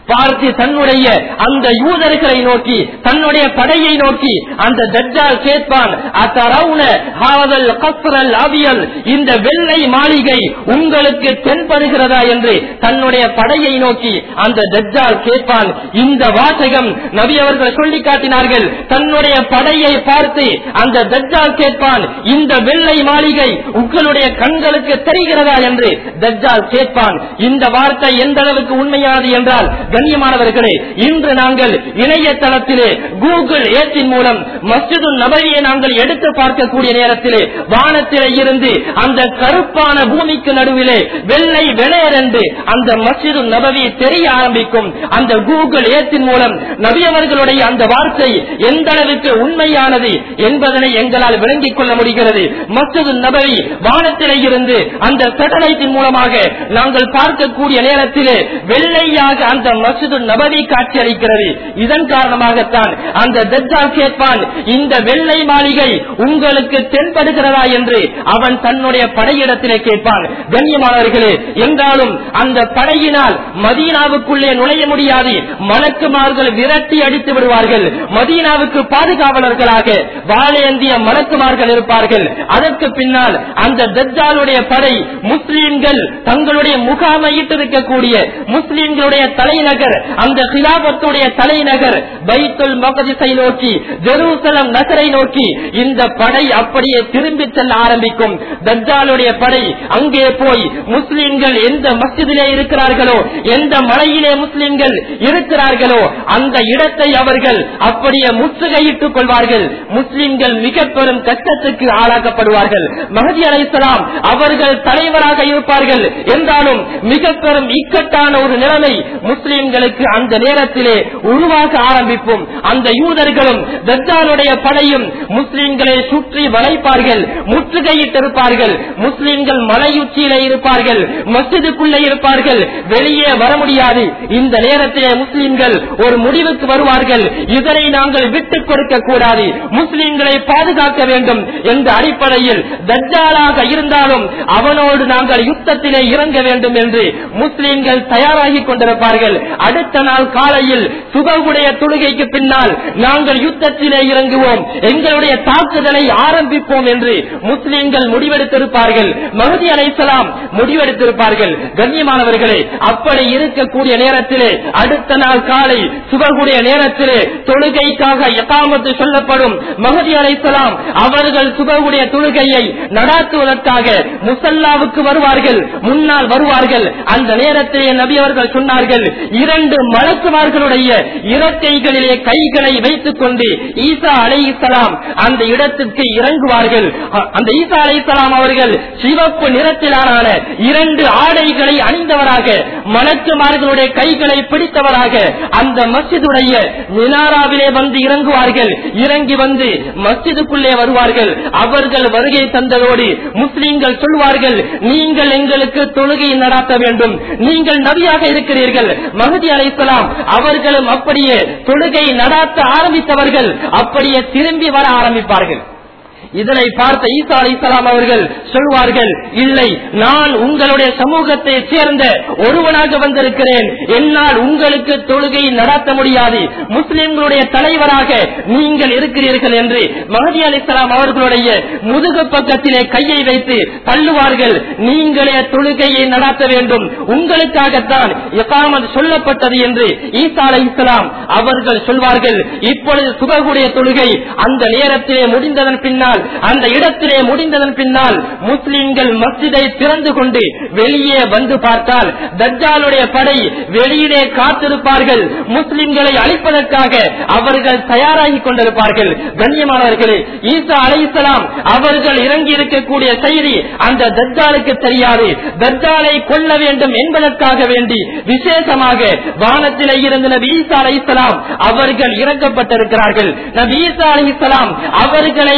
பார்த்து தன்னுடைய அந்த யூதர்களை நோக்கி தன்னுடைய படையை நோக்கி அந்த தஜ்ஜால் கேட்பான் அத்தரவுன ஹாதல் கஸ்ரல் அவியல் இந்த வெள்ளை மாளிகை உங்களுக்கு தென்படுகிறதா என்று தன்னுடைய படையை நோக்கி அந்த தஜ்ஜால் கேட்பான் இந்த வாசகம் நபி அவர்கள் சொல்லி காட்டினார்கள் தன்னுடைய படையை பார்த்து அந்த தஜ்ஜால் கேட்பான் இந்த வெள்ளை மாளிகை உங்களுடைய கண்களுக்கு தெரிகிறதா என்று தஜ்ஜால் கேட்பான் இந்த வார்த்தை எந்த அளவுக்கு உண்மையானது என்றால் கண்ணியமானவர்களே இன்று நாங்கள் இணையதளத்திலே கூகுள் ஏற்றின் மூலம் மஸ்ஜிது நபரியை நாங்கள் எடுத்து பார்க்கக்கூடிய நேரத்திலே வானத்திலே இருந்து அந்த கருப்பான பூமிக்கு நடுவிலே வெள்ளை வெளையர் என்று அந்த மஸ்ஜிது நபவி தெரிய ஆரம்பிக்கும் அந்த கூகுள் ஏற்றின் மூலம் நபி அவர்களுடைய அந்த வார்த்தை எந்த அளவுக்கு உண்மையானது என்பதனை எங்களால் விளங்கிக் கொள்ள முடிகிறது மஸ்ஜிது நபவி வானத்திலே இருந்து அந்த சேட்டலைட்டின் மூலமாக நாங்கள் பார்க்கக்கூடிய நேரத்திலே வெள்ளையாக அந்த மஸ்ஜிது நபவி காட்சி அளிக்கிறது இதன் காரணமாகத்தான் அந்த தஜ்ஜால் கேட்பான் இந்த வெள்ளை மாளிகை உங்களுக்கு தென்படுகிறதா என்று அவன் தன்னுடைய படையிடத்திலே கேட்பான் கண்ணியமானவர்களே என்றாலும் அந்த படையினால் மதீனாவுக்குள்ளே நுழைய முடியாது மலக்குமார்கள் விரட்டி அடித்து விடுவார்கள் மதீனாவுக்கு பாதுகாவலர்களாக வாழேந்திய மலக்குமார்கள் இருப்பார்கள் அதற்கு பின்னால் அந்த தஜ்ஜாலுடைய படை முஸ்லீம்கள் தங்களுடைய முகாமையிட்டிருக்கக்கூடிய முஸ்லீம்களுடைய தலைநகர் அந்த கிலாபத்துடைய தலைநகர் பைத்துல் மகதிசை நோக்கி ஜெருசலம் நகரை நோக்கி இந்த படை அப்படியே திரும்பி செல்ல ஆரம்பிக்கும் தஜ்ஜாலுடைய படை அங்கே போய் முஸ்லிம்கள் எந்த மஸ்ஜிதிலே இருக்கிறார்களோ எந்த மலையிலே முஸ்லிம்கள் இருக்கிறார்களோ அந்த இடத்தை அவர்கள் அப்படியே முற்றுகையிட்டுக் கொள்வார்கள் முஸ்லிம்கள் மிக பெரும் கஷ்டத்துக்கு ஆளாக்கப்படுவார்கள் மஹதி அலைசலாம் அவர்கள் தலைவராக இருப்பார்கள் என்றாலும் மிக பெரும் இக்கட்டான ஒரு நிலைமை முஸ்லிம்களுக்கு அந்த நேரத்திலே உருவாக ஆரம்பிப்போம் அந்த யூதர்களும் தஜ்ஜாலுடைய படையும் முஸ்லிம்களை சுற்றி வளைப்பார்கள் முற்றுகையிட்டிருப்பார்கள் முஸ்லிம்கள் மலையுச்சியிலே இருப்பார்கள் மஸ்ஜிதுக்குள்ளே இருப்பார்கள் வெளியே வர முடியாது இந்த நேரத்திலே முஸ்லிம்கள் ஒரு முடிவுக்கு வருவார்கள் இதனை நாங்கள் விட்டுக் கொடுக்க கூடாது முஸ்லிம்களை பாதுகாக்க வேண்டும் என்ற அடிப்படையில் தஜ்ஜாலாக இருந்தாலும் அவனோடு நாங்கள் யுத்தத்திலே இறங்க வேண்டும் என்று முஸ்லிம்கள் தயாராகி கொண்டிருப்பார்கள் அடுத்த நாள் காலையில் சுபகுடைய தொழுகைக்கு பின்னால் நாங்கள் யுத்தத்திலே இறங்குவோம் எங்களுடைய தாக்குதலை ஆரம்பிப்போம் என்று முஸ்லிம்கள் முடிவெடுத்திருப்பார்கள் மகதி அலைசலாம் முடிவெடுத்திருப்பார்கள் கண்ணியமானவர்களே அப்படி இருக்கக்கூடிய நேரத்திலே அடுத்த நாள் காலை சுபகுடைய நேரத்திலே தொழுகைக்காக எகாமத்து சொல்லப்படும் மகதி அலைசலாம் அவர்கள் சுபகுடைய தொழுகையை நடாத்துவதற்காக முசல்லாவுக்கு வருவார்கள் முன்னால் வருவார்கள் அந்த நேரத்திலே நபி அவர்கள் சொன்னார்கள் இரண்டு மலக்குமார்களுடைய இறக்கைகளிலே கைகளை வைத்துக் கொண்டு ஈசா அலை அந்த இடத்திற்கு இறங்குவார்கள் அ- அந்த ஈசா அலை அவர்கள் சிவப்பு நிறத்திலான இரண்டு ஆடைகளை அணிந்தவராக மலக்குமார்களுடைய கைகளை பிடித்தவராக அந்த மஸ்ஜிதுடைய மினாராவிலே வந்து இறங்குவார்கள் இறங்கி வந்து மஸ்ஜிதுக்குள்ளே வருவார்கள் அவர்கள் வருகை தந்ததோடு முஸ்லிம்கள் சொல்வார்கள் நீங்கள் எங்களுக்கு தொழுகை நடாத்த வேண்டும் நீங்கள் நபியாக இருக்கிறீர்கள் மகதி அலைசலாம் அவர்களும் அப்படியே தொழுகை நடாத்த ஆரம்பித்தவர்கள் அப்படியே திரும்பி வர ஆரம்பிப்பார்கள் இதனை பார்த்த ஈசா அலிசலாம் அவர்கள் சொல்வார்கள் இல்லை நான் உங்களுடைய சமூகத்தை சேர்ந்த ஒருவனாக வந்திருக்கிறேன் என்னால் உங்களுக்கு தொழுகை நடத்த முடியாது முஸ்லிம்களுடைய தலைவராக நீங்கள் இருக்கிறீர்கள் என்று மஹதி அலிசலாம் அவர்களுடைய முதுகு பக்கத்திலே கையை வைத்து தள்ளுவார்கள் நீங்களே தொழுகையை நடத்த வேண்டும் உங்களுக்காகத்தான் எகாமத் சொல்லப்பட்டது என்று ஈசா அலை இஸ்லாம் அவர்கள் சொல்வார்கள் இப்பொழுது சுபகுடைய தொழுகை அந்த நேரத்திலே முடிந்ததன் பின்னால் அந்த இடத்திலே முடிந்ததன் பின்னால் முஸ்லிம்கள் மஸ்ஜிதை திறந்து கொண்டு வெளியே வந்து பார்த்தால் தஜ்ஜாலுடைய படை வெளியிலே காத்திருப்பார்கள் முஸ்லிம்களை அழிப்பதற்காக அவர்கள் தயாராகி கொண்டிருப்பார்கள் கண்ணியமானவர்களே ஈசா அலைசலாம் அவர்கள் இறங்கி இருக்கக்கூடிய செய்தி அந்த தஜ்ஜாலுக்கு தெரியாது தஜ்ஜாலை கொல்ல வேண்டும் என்பதற்காக வேண்டி விசேஷமாக வானத்திலே இருந்த நபி ஈசா அலைசலாம் அவர்கள் இறக்கப்பட்டிருக்கிறார்கள் நபி ஈசா அலைசலாம் அவர்களை கண்டதோடு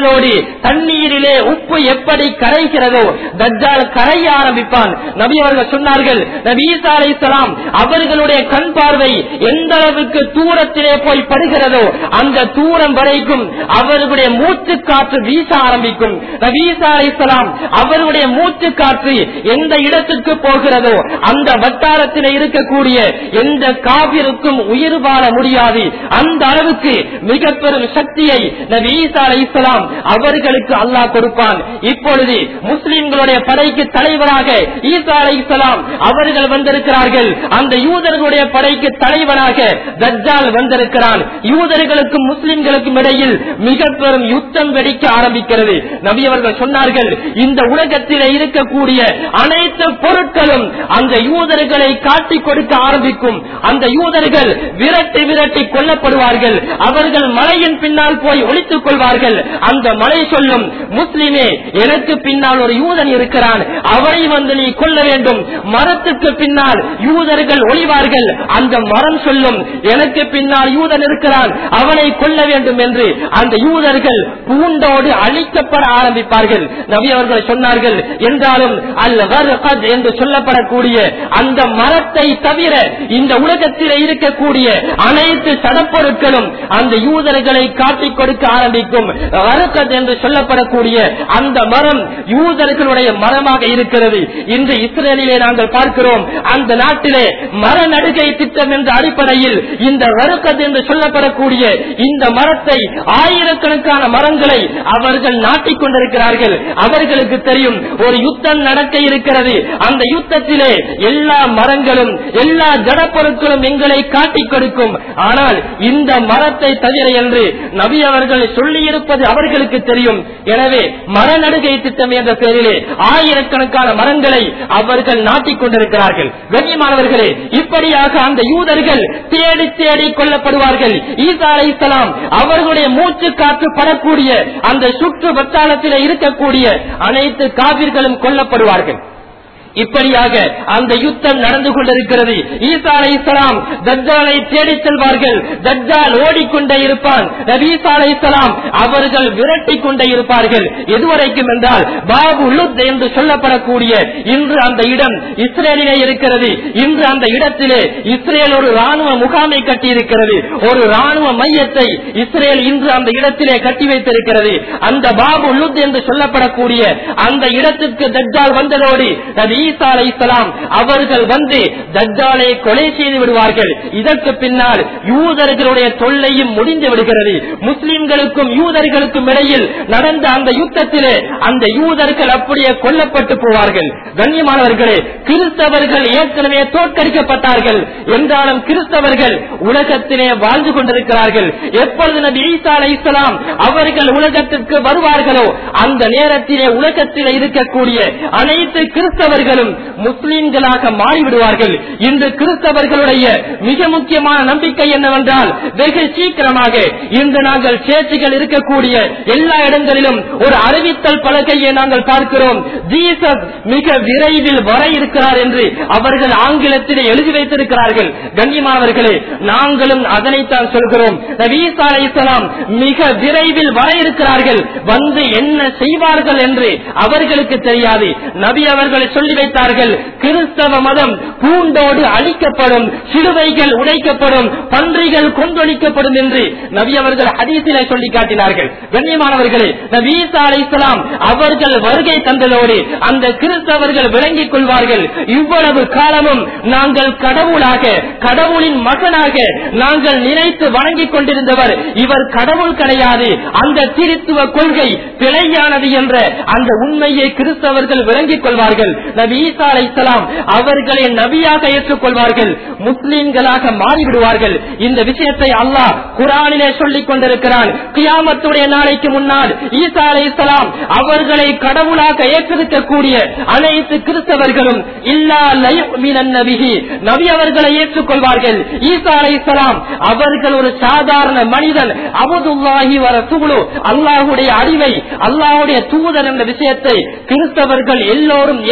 வந்ததோடு தண்ணீரிலே உப்பு எப்படி கரைகிறதோ தஜ்ஜால் கரைய ஆரம்பிப்பான் நபி அவர்கள் சொன்னார்கள் நபி ஈசா அலைஹிஸ்ஸலாம் அவர்களுடைய கண் பார்வை எந்த அளவுக்கு தூரத்திலே போய் படுகிறதோ அந்த தூரம் வரைக்கும் அவர்களுடைய மூச்சு காற்று வீச ஆரம்பிக்கும் நபி ஈசா அலைஹிஸ்ஸலாம் அவர்களுடைய மூச்சு காற்று எந்த இடத்துக்கு போகிறதோ அந்த வட்டாரத்தில் இருக்கக்கூடிய எந்த காவிருக்கும் உயிர் வாழ முடியாது அந்த அளவுக்கு மிக பெரும் சக்தியை நபி ஈசா அலைஹிஸ்ஸலாம் அவர்களுக்கு அல்லாஹ் கொடுப்பான் இப்பொழுது முஸ்லிம்களுடைய படைக்கு தலைவராக ஈசா அலைஹிஸ்ஸலாம் அவர்கள் வந்திருக்கிறார்கள் அந்த யூதர்களுடைய படைக்கு தலைவனாக தஜ்ஜால் வந்திருக்கிறான் யூதர்களுக்கும் முஸ்லிம்களுக்கும் இடையில் மிக பெரும் யுத்தம் வெடிக்க ஆரம்பிக்கிறது நபி அவர்கள் சொன்னார்கள் இந்த உலகத்தில் இருக்கக்கூடிய அனைத்து பொருட்களும் அந்த யூதர்களை காட்டிக் கொடுக்க ஆரம்பிக்கும் அந்த யூதர்கள் விரட்டி விரட்டி கொல்லப்படுவார்கள் அவர்கள் மலையின் பின்னால் போய் ஒளித்துக் கொள்வார்கள் அந்த மலை சொல்லும் முஸ்லிமே எனக்கு பின்னால் ஒரு யூதன் இருக்கிறான் அவரை வந்து நீ கொல்ல வேண்டும் மரத்துக்கு பின்னால் யூதர்கள் ஒளிவார்கள் அந்த மரம் சொல்லும் எனக்கு பின்னால் யூதன் இருக்கிறான் அவனை கொல்ல வேண்டும் என்று அந்த யூதர்கள் பூண்டோடு அழிக்கப்பட ஆரம்பிப்பார்கள் நபி அவர்கள் சொன்னார்கள் என்றாலும் அல் வர்கத் என்று சொல்லப்படக்கூடிய அந்த மரத்தை தவிர இந்த உலகத்தில் இருக்கக்கூடிய அனைத்து சடப்பொருட்களும் அந்த யூதர்களை காட்டிக் கொடுக்க ஆரம்பிக்கும் வர்கத் என்று சொல்லப்படக்கூடிய அந்த மரம் யூதர்களுடைய மரமாக இருக்கிறது இன்று இஸ்ரேலிலே நாங்கள் பார்க்கிறோம் அந்த நாட்டிலே மர நடுகை திட்டம் என்ற அடிப்படையில் இந்த வறுக்கத் என்று சொல்லப்படக்கூடிய இந்த மரத்தை ஆயிரக்கணக்கான மரங்களை அவர்கள் நாட்டிக் கொண்டிருக்கிறார்கள் அவர்களுக்கு தெரியும் ஒரு யுத்தம் நடக்க இருக்கிறது அந்த யுத்தத்திலே எல்லா மரங்களும் எல்லா ஜடப்பொருட்களும் எங்களை காட்டிக் கொடுக்கும் ஆனால் இந்த மரத்தை தவிர என்று நபி அவர்கள் சொல்லியிருப்பது அவர்களுக்கு தெரியும் எனவே மர நடுகை திட்டம் என்ற பெயரிலே ஆயிரக்கணக்கான மரங்களை அவர்கள் நாட்டிக் கொண்டிருக்கிறார்கள் கண்ணியமானவர்களே இப்படியாக அந்த யூதர்கள் தேடி தேடி கொல்லப்படுவார்கள் ஈசா அலைஹிஸ்ஸலாம் அவர்களுடைய மூச்சு காற்று படக்கூடிய அந்த சுற்று வட்டாரத்தில் இருக்கக்கூடிய அனைத்து காவிர்களும் கொல்லப்படுவார்கள் இப்படியாக அந்த யுத்தம் நடந்து கொண்டிருக்கிறது ஈசா அலை இஸ்லாம் தஜ்ஜாலை தேடி செல்வார்கள் தஜ்ஜால் ஓடிக்கொண்டே இருப்பான் நபீசா அலை இஸ்லாம் அவர்கள் விரட்டி கொண்டே இருப்பார்கள் எதுவரைக்கும் என்றால் பாபு லுத் என்று சொல்லப்படக்கூடிய இன்று அந்த இடம் இஸ்ரேலிலே இருக்கிறது இன்று அந்த இடத்திலே இஸ்ரேல் ஒரு ராணுவ முகாமை கட்டியிருக்கிறது ஒரு ராணுவ மையத்தை இஸ்ரேல் இன்று அந்த இடத்திலே கட்டி வைத்திருக்கிறது அந்த பாபு லுத் என்று சொல்லப்படக்கூடிய அந்த இடத்துக்கு தஜ்ஜால் வந்ததோடு நபி ஈசா அலை இஸ்லாம் அவர்கள் வந்து தஜ்ஜாலை கொலை செய்து விடுவார்கள் இதற்கு பின்னால் யூதர்களுடைய தொல்லையும் முடிந்து விடுகிறது முஸ்லிம்களுக்கும் யூதர்களுக்கும் இடையில் நடந்த அந்த யுத்தத்திலே அந்த யூதர்கள் அப்படியே கொல்லப்பட்டு போவார்கள் கண்ணியமானவர்களே கிறிஸ்தவர்கள் ஏற்கனவே தோற்கடிக்கப்பட்டார்கள் என்றாலும் கிறிஸ்தவர்கள் உலகத்திலே வாழ்ந்து கொண்டிருக்கிறார்கள் எப்பொழுது நபி ஈசா அலை இஸ்லாம் அவர்கள் உலகத்திற்கு வருவார்களோ அந்த நேரத்திலே உலகத்திலே இருக்கக்கூடிய அனைத்து கிறிஸ்தவர்களும் முஸ்லிம்களாக மாறிவிடுவார்கள் இன்று கிறிஸ்தவர்களுடைய மிக முக்கியமான நம்பிக்கை என்னவென்றால் வெகு சீக்கிரமாக இன்று நாங்கள் சேர்ச்சிகள் இருக்கக்கூடிய எல்லா இடங்களிலும் ஒரு அறிவித்தல் பலகையை நாங்கள் பார்க்கிறோம் ஜீசஸ் மிக விரைவில் வர இருக்கிறார் என்று அவர்கள் ஆங்கிலத்திலே எழுதி வைத்திருக்கிறார்கள் கண்ணியமானவர்களே நாங்களும் அதனைத்தான் சொல்கிறோம் நபீசா அலைஹிஸ்ஸலாம் மிக விரைவில் வர இருக்கிறார்கள் வந்து என்ன செய்வார்கள் என்று அவர்களுக்கு தெரியாது நபி அவர்கள் சொல்லி வைத்தார்கள் கிறிஸ்தவ மதம் பூண்டோடு அழிக்கப்படும் சிலுவைகள் உடைக்கப்படும் பன்றிகள் கொந்தொழிக்கப்படும் என்று நபி அவர்கள் ஹதீசிலே சொல்லி காட்டினார்கள் கண்ணியமானவர்களே நபீசா அலைஹிஸ்ஸலாம் அவர்கள் வருகை தந்ததோடு அந்த கிறிஸ்தவர்கள் விளங்கிக் கொள்வார்கள் இவ்வளவு காலமும் நாங்கள் கடவுளாக கடவுளின் மகனாக நாங்கள் நினைத்து வணங்கிக் கொண்டிருந்தவர் இவர் கடவுள் கிடையாது அந்த திருத்துவ கொள்கை பிழையானது என்ற அந்த உண்மையை கிறிஸ்தவர்கள் விளங்கிக் கொள்வார்கள் நபி ஈசா அலைஹிஸ்ஸலாம் அவர்களை நபியாக ஏற்றுக்கொள்வார்கள் முஸ்லிம்களாக மாறிவிடுவார்கள் இந்த விஷயத்தை அல்லாஹ் குரானிலே சொல்லிக் கொண்டிருக்கிறான் கியாமத்துடைய நாளைக்கு முன்னால் ஈசா அலைஹிஸ்ஸலாம் அவர்களை கடவுளாக ஏற்றிருக்கக்கூடிய அனைத்து கிறிஸ்தவர்களும் இல்லா லயுமினன் நபிஹி நபி அவர்களை ஏற்றுக்கொள்வார்கள் ஈசா அலைஹிஸ்ஸலாம் அவர்கள் ஒரு சாதாரண மனிதன் அபதுல்லாஹி வர தூளு அல்லாஹுடைய அடிமை அல்லாஹுடைய தூதர் என்ற விஷயத்தை கிறிஸ்தவர்கள் எல்லோரும் ஏற்றுக்கொள்வார்கள்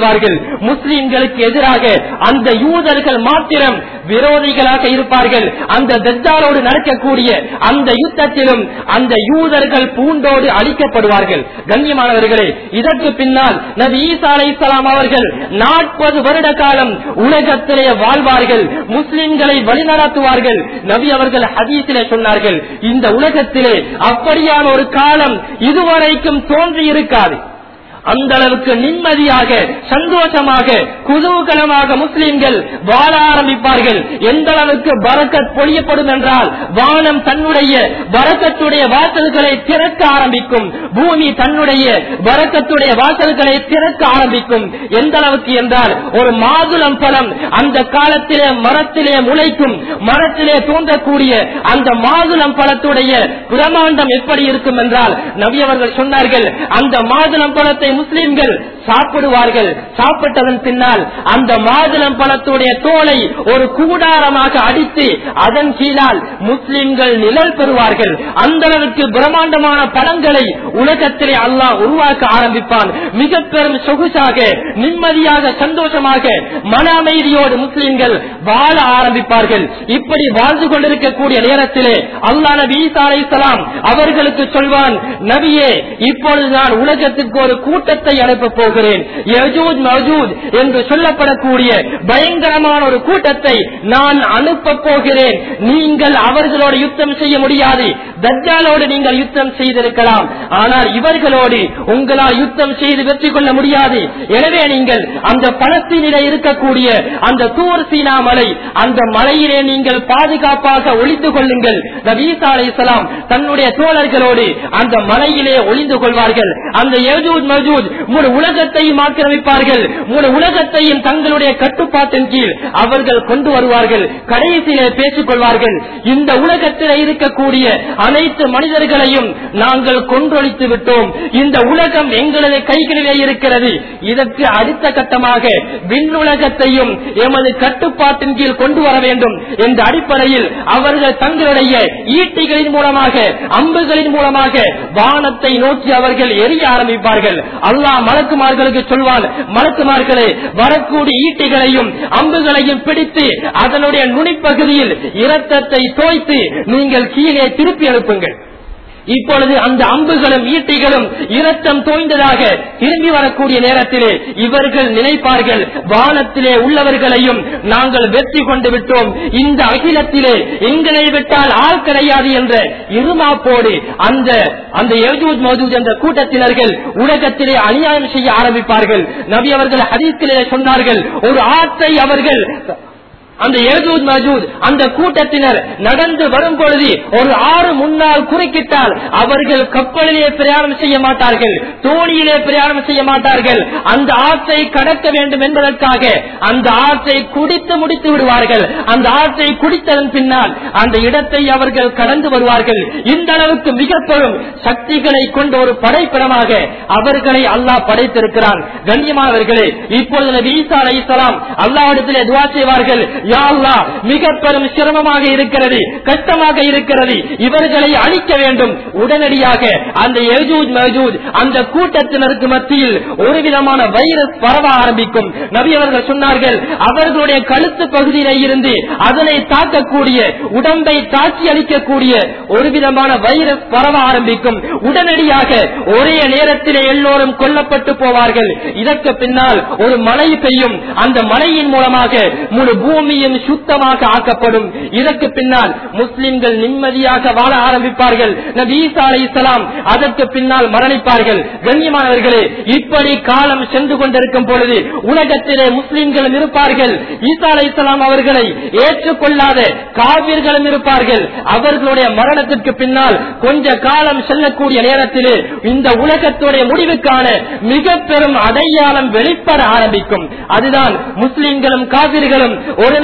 செய்வார்கள் முஸ்லிம்களுக்கு எதிராக அந்த யூதர்கள் மாத்திரம் விரோதிகளாக இருப்பார்கள் அந்த தஜ்ஜாலோடு நடக்கக்கூடிய அந்த யுத்தத்திலும் அந்த யூதர்கள் பூண்டோடு அழிக்கப்படுவார்கள் கண்ணியமானவர்களே இதற்கு பின்னால் நபி ஈசா அலைஹிஸ்ஸலாம் அவர்கள் நாற்பது வருட காலம் உலகத்திலே வாழ்வார்கள் முஸ்லிம்களை வழிநடத்துவார்கள் நபி அவர்கள் ஹதீஸிலே சொன்னார்கள் இந்த உலகத்திலே அப்படியான ஒரு காலம் இதுவரைக்கும் தோன்றி இருக்காது அந்த அளவுக்கு நிம்மதியாக சந்தோஷமாக குதூகலமாக முஸ்லிம்கள் வாழ ஆரம்பிப்பார்கள் எந்த அளவுக்கு பரக்கத் பொழியப்படும் என்றால் வானம் தன்னுடைய பரக்கத்துடைய வாசல்களை திறக்க ஆரம்பிக்கும் பூமி தன்னுடைய பரக்கத்துடைய வாசல்களை திறக்க ஆரம்பிக்கும் எந்த அளவுக்கு என்றால் ஒரு மாதுளம் பழம் அந்த காலத்திலே மரத்திலே முளைக்கும் மரத்திலே தோன்றக்கூடிய அந்த மாதுளம் பழத்துடைய பிரமாண்டம் எப்படி இருக்கும் என்றால் நபி அவர்கள் சொன்னார்கள் அந்த மாதுளம் பழத்தை முஸ்லிம்கள் சாப்பிடுவார்கள் சாப்பிட்டதன் பின்னால் அந்த மாதுளம் பழத்துடைய தோலை ஒரு கூடாரமாக அடித்து அதன் கீழால் முஸ்லிம்கள் நிழல் பெறுவார்கள் அந்த அளவுக்கு பிரம்மாண்டமான படங்களை உலகத்திலே அல்லாஹ் உருவாக்க ஆரம்பிப்பான் மிக பெரும் சொகுசாக நிம்மதியாக சந்தோஷமாக மன அமைதியோடு முஸ்லிம்கள் வாழ ஆரம்பிப்பார்கள் இப்படி வாழ்ந்து கொண்டிருக்கக்கூடிய நேரத்திலே அல்லா நபி ஈசா அலைஹிஸ்ஸலாம் அவர்களுக்கு சொல்வான் நபியே இப்பொழுது நான் உலகத்துக்கு ஒரு கூட்டத்தை அனுப்ப போகிறேன் யஜூஜ் மஜூஜ் என்று சொல்லப்படக்கூடிய பயங்கரமான ஒரு கூட்டத்தை நான் அனுப்ப போகிறேன் நீங்கள் அவர்களோடு யுத்தம் செய்ய முடியாது தஜ்ஜாலோடு நீங்கள் யுத்தம் செய்திருக்கலாம் ஆனால் இவர்களோடு உங்களால் யுத்தம் செய்து வெற்றி கொள்ள முடியாது எனவே நீங்கள் அந்த பலஸ்தீனிலே இருக்கக்கூடிய அந்த தூர் சீனா மலை அந்த மலையிலே நீங்கள் பாதுகாப்பாக ஒளிந்து கொள்ளுங்கள் நபீசா அலைஹிஸ்ஸலாம் தன்னுடைய தோழர்களோடு அந்த மலையிலே ஒளிந்து கொள்வார்கள் அந்த யஜூஜ் மஜூஜ் முழு உலகத்தையும் ஆக்கிரமிப்பார்கள் முழு உலகத்தையும் தங்களுடைய கட்டுப்பாட்டின் கீழ் அவர்கள் கொண்டு வருவார்கள் கடைசியிலே பேசிக் கொள்வார்கள் இந்த உலகத்தில் இருக்கக்கூடிய அனைத்து மனிதர்களையும் நாங்கள் கொன்றொழித்து விட்டோம் இந்த உலகம் எங்களது கைகளிலே இருக்கிறது இதற்கு அடுத்த கட்டமாக விண்ணுலகத்தையும் எமது கட்டுப்பாட்டின் கீழ் கொண்டு வர வேண்டும் என்ற அடிப்படையில் அவர்கள் தங்களுடைய ஈட்டிகளின் மூலமாக அம்புகளின் மூலமாக வானத்தை நோக்கி அவர்கள் எரிய ஆரம்பிப்பார்கள் அல்லாஹ் மலக்குமார்களுக்கு சொல்வான் மலக்குமார்களே வரக்கூடிய ஈட்டிகளையும் அம்புகளையும் பிடித்து அதனுடைய நுனிப்பகுதியில் இரத்தத்தை தோய்த்து நீங்கள் கீழே திருப்பி அனுப்புங்கள் இப்பொழுது அந்த அம்புகளும் ஈட்டிகளும் இரத்தம் தோய்ந்ததாக திரும்பி வரக்கூடிய நேரத்திலே இவர்கள் நினைப்பார்கள் வானத்திலே உள்ளவர்களையும் நாங்கள் வெற்றி கொண்டு விட்டோம் இந்த அகிலத்திலே எங்களை விட்டால் ஆள் கிடையாது என்ற இருமாப்போடு அந்த அந்த யஜூஜ் மௌஜூஜ் என்ற கூட்டத்தினர்கள் உலகத்திலே அநியாயம் செய்ய ஆரம்பிப்பார்கள் நபி அவர்கள் ஹதீஸிலே சொன்னார்கள் ஒரு ஆற்றை அவர்கள் அந்த ஏஜூத் மஜூத் அந்த கூட்டத்தினர் நடந்து வரும் பொழுது ஒரு ஆறு முன்னால் குறுக்கிட்டால் அவர்கள் கப்பலிலே பிரயாணம் செய்ய மாட்டார்கள் தோணியிலே பிரயாணம் செய்ய மாட்டார்கள் அந்த ஆற்றை கடக்க வேண்டும் என்பதற்காக அந்த ஆற்றை குடித்து முடித்து விடுவார்கள் அந்த ஆற்றை குடித்ததன் பின்னால் அந்த இடத்தை அவர்கள் கடந்து வருவார்கள் இந்த அளவுக்கு மிக பெரும் சக்திகளை கொண்ட ஒரு படைப்பிடமாக அவர்களை அல்லாஹ் படைத்திருக்கிறான் கண்ணியமானவர்களே இப்பொழுது நபி ஈசா அலைஹிஸ்ஸலாம் அல்லாஹ்விடத்திலே துவா செய்வார்கள் யா அல்லாஹ் மிக பெரும் சிரமமாக இருக்கிறது கஷ்டமாக இருக்கிறது இவர்களை அழிக்க வேண்டும் உடனடியாக அந்த எஜூஜ் மஜூஜ் அந்த கூட்டத்தினருக்கு மத்தியில் ஒரு விதமான வைரஸ் பரவ ஆரம்பிக்கும் நபி அவர்கள் சொன்னார்கள் அவர்களுடைய கழுத்து பகுதியில இருந்து அதனை தாக்கக்கூடிய உடம்பை தாக்கி அளிக்கக்கூடிய ஒரு விதமான வைரஸ் பரவ ஆரம்பிக்கும் உடனடியாக ஒரே நேரத்திலே எல்லோரும் கொல்லப்பட்டு போவார்கள் இதற்கு பின்னால் ஒரு மழை பெய்யும் அந்த மழையின் மூலமாக முழு பூமியும் சுத்தமாக ஆக்கப்படும் இதற்கு பின்னால் முஸ்லிம்கள் நிம்மதியாக வாழ ஆரம்பிப்பார்கள் நபி ஈசா அலைஹிஸ்ஸலாம் அதற்கு பின்னால் மரணிப்பார்கள் கண்ணியமானவர்களே இப்படி காலம் சென்று கொண்டிருக்கும் பொழுது உலகத்திலே முஸ்லிம்களும் இருப்பார்கள் ஈசா அலைஹிஸ்ஸலாம் அவர்களை ஏற்றுக்கொள்ளாத காவிர்களும் இருப்பார்கள் அவர்களுடைய மரணத்திற்கு பின்னால் கொஞ்ச காலம் செல்லக்கூடிய நேரத்திலே இந்த உலகத்துடைய முடிவுக்கான மிக பெரும் அடையாளம் வெளிப்பட ஆரம்பிக்கும் அதுதான் முஸ்லிம்களும் காவிர்களும் ஒரு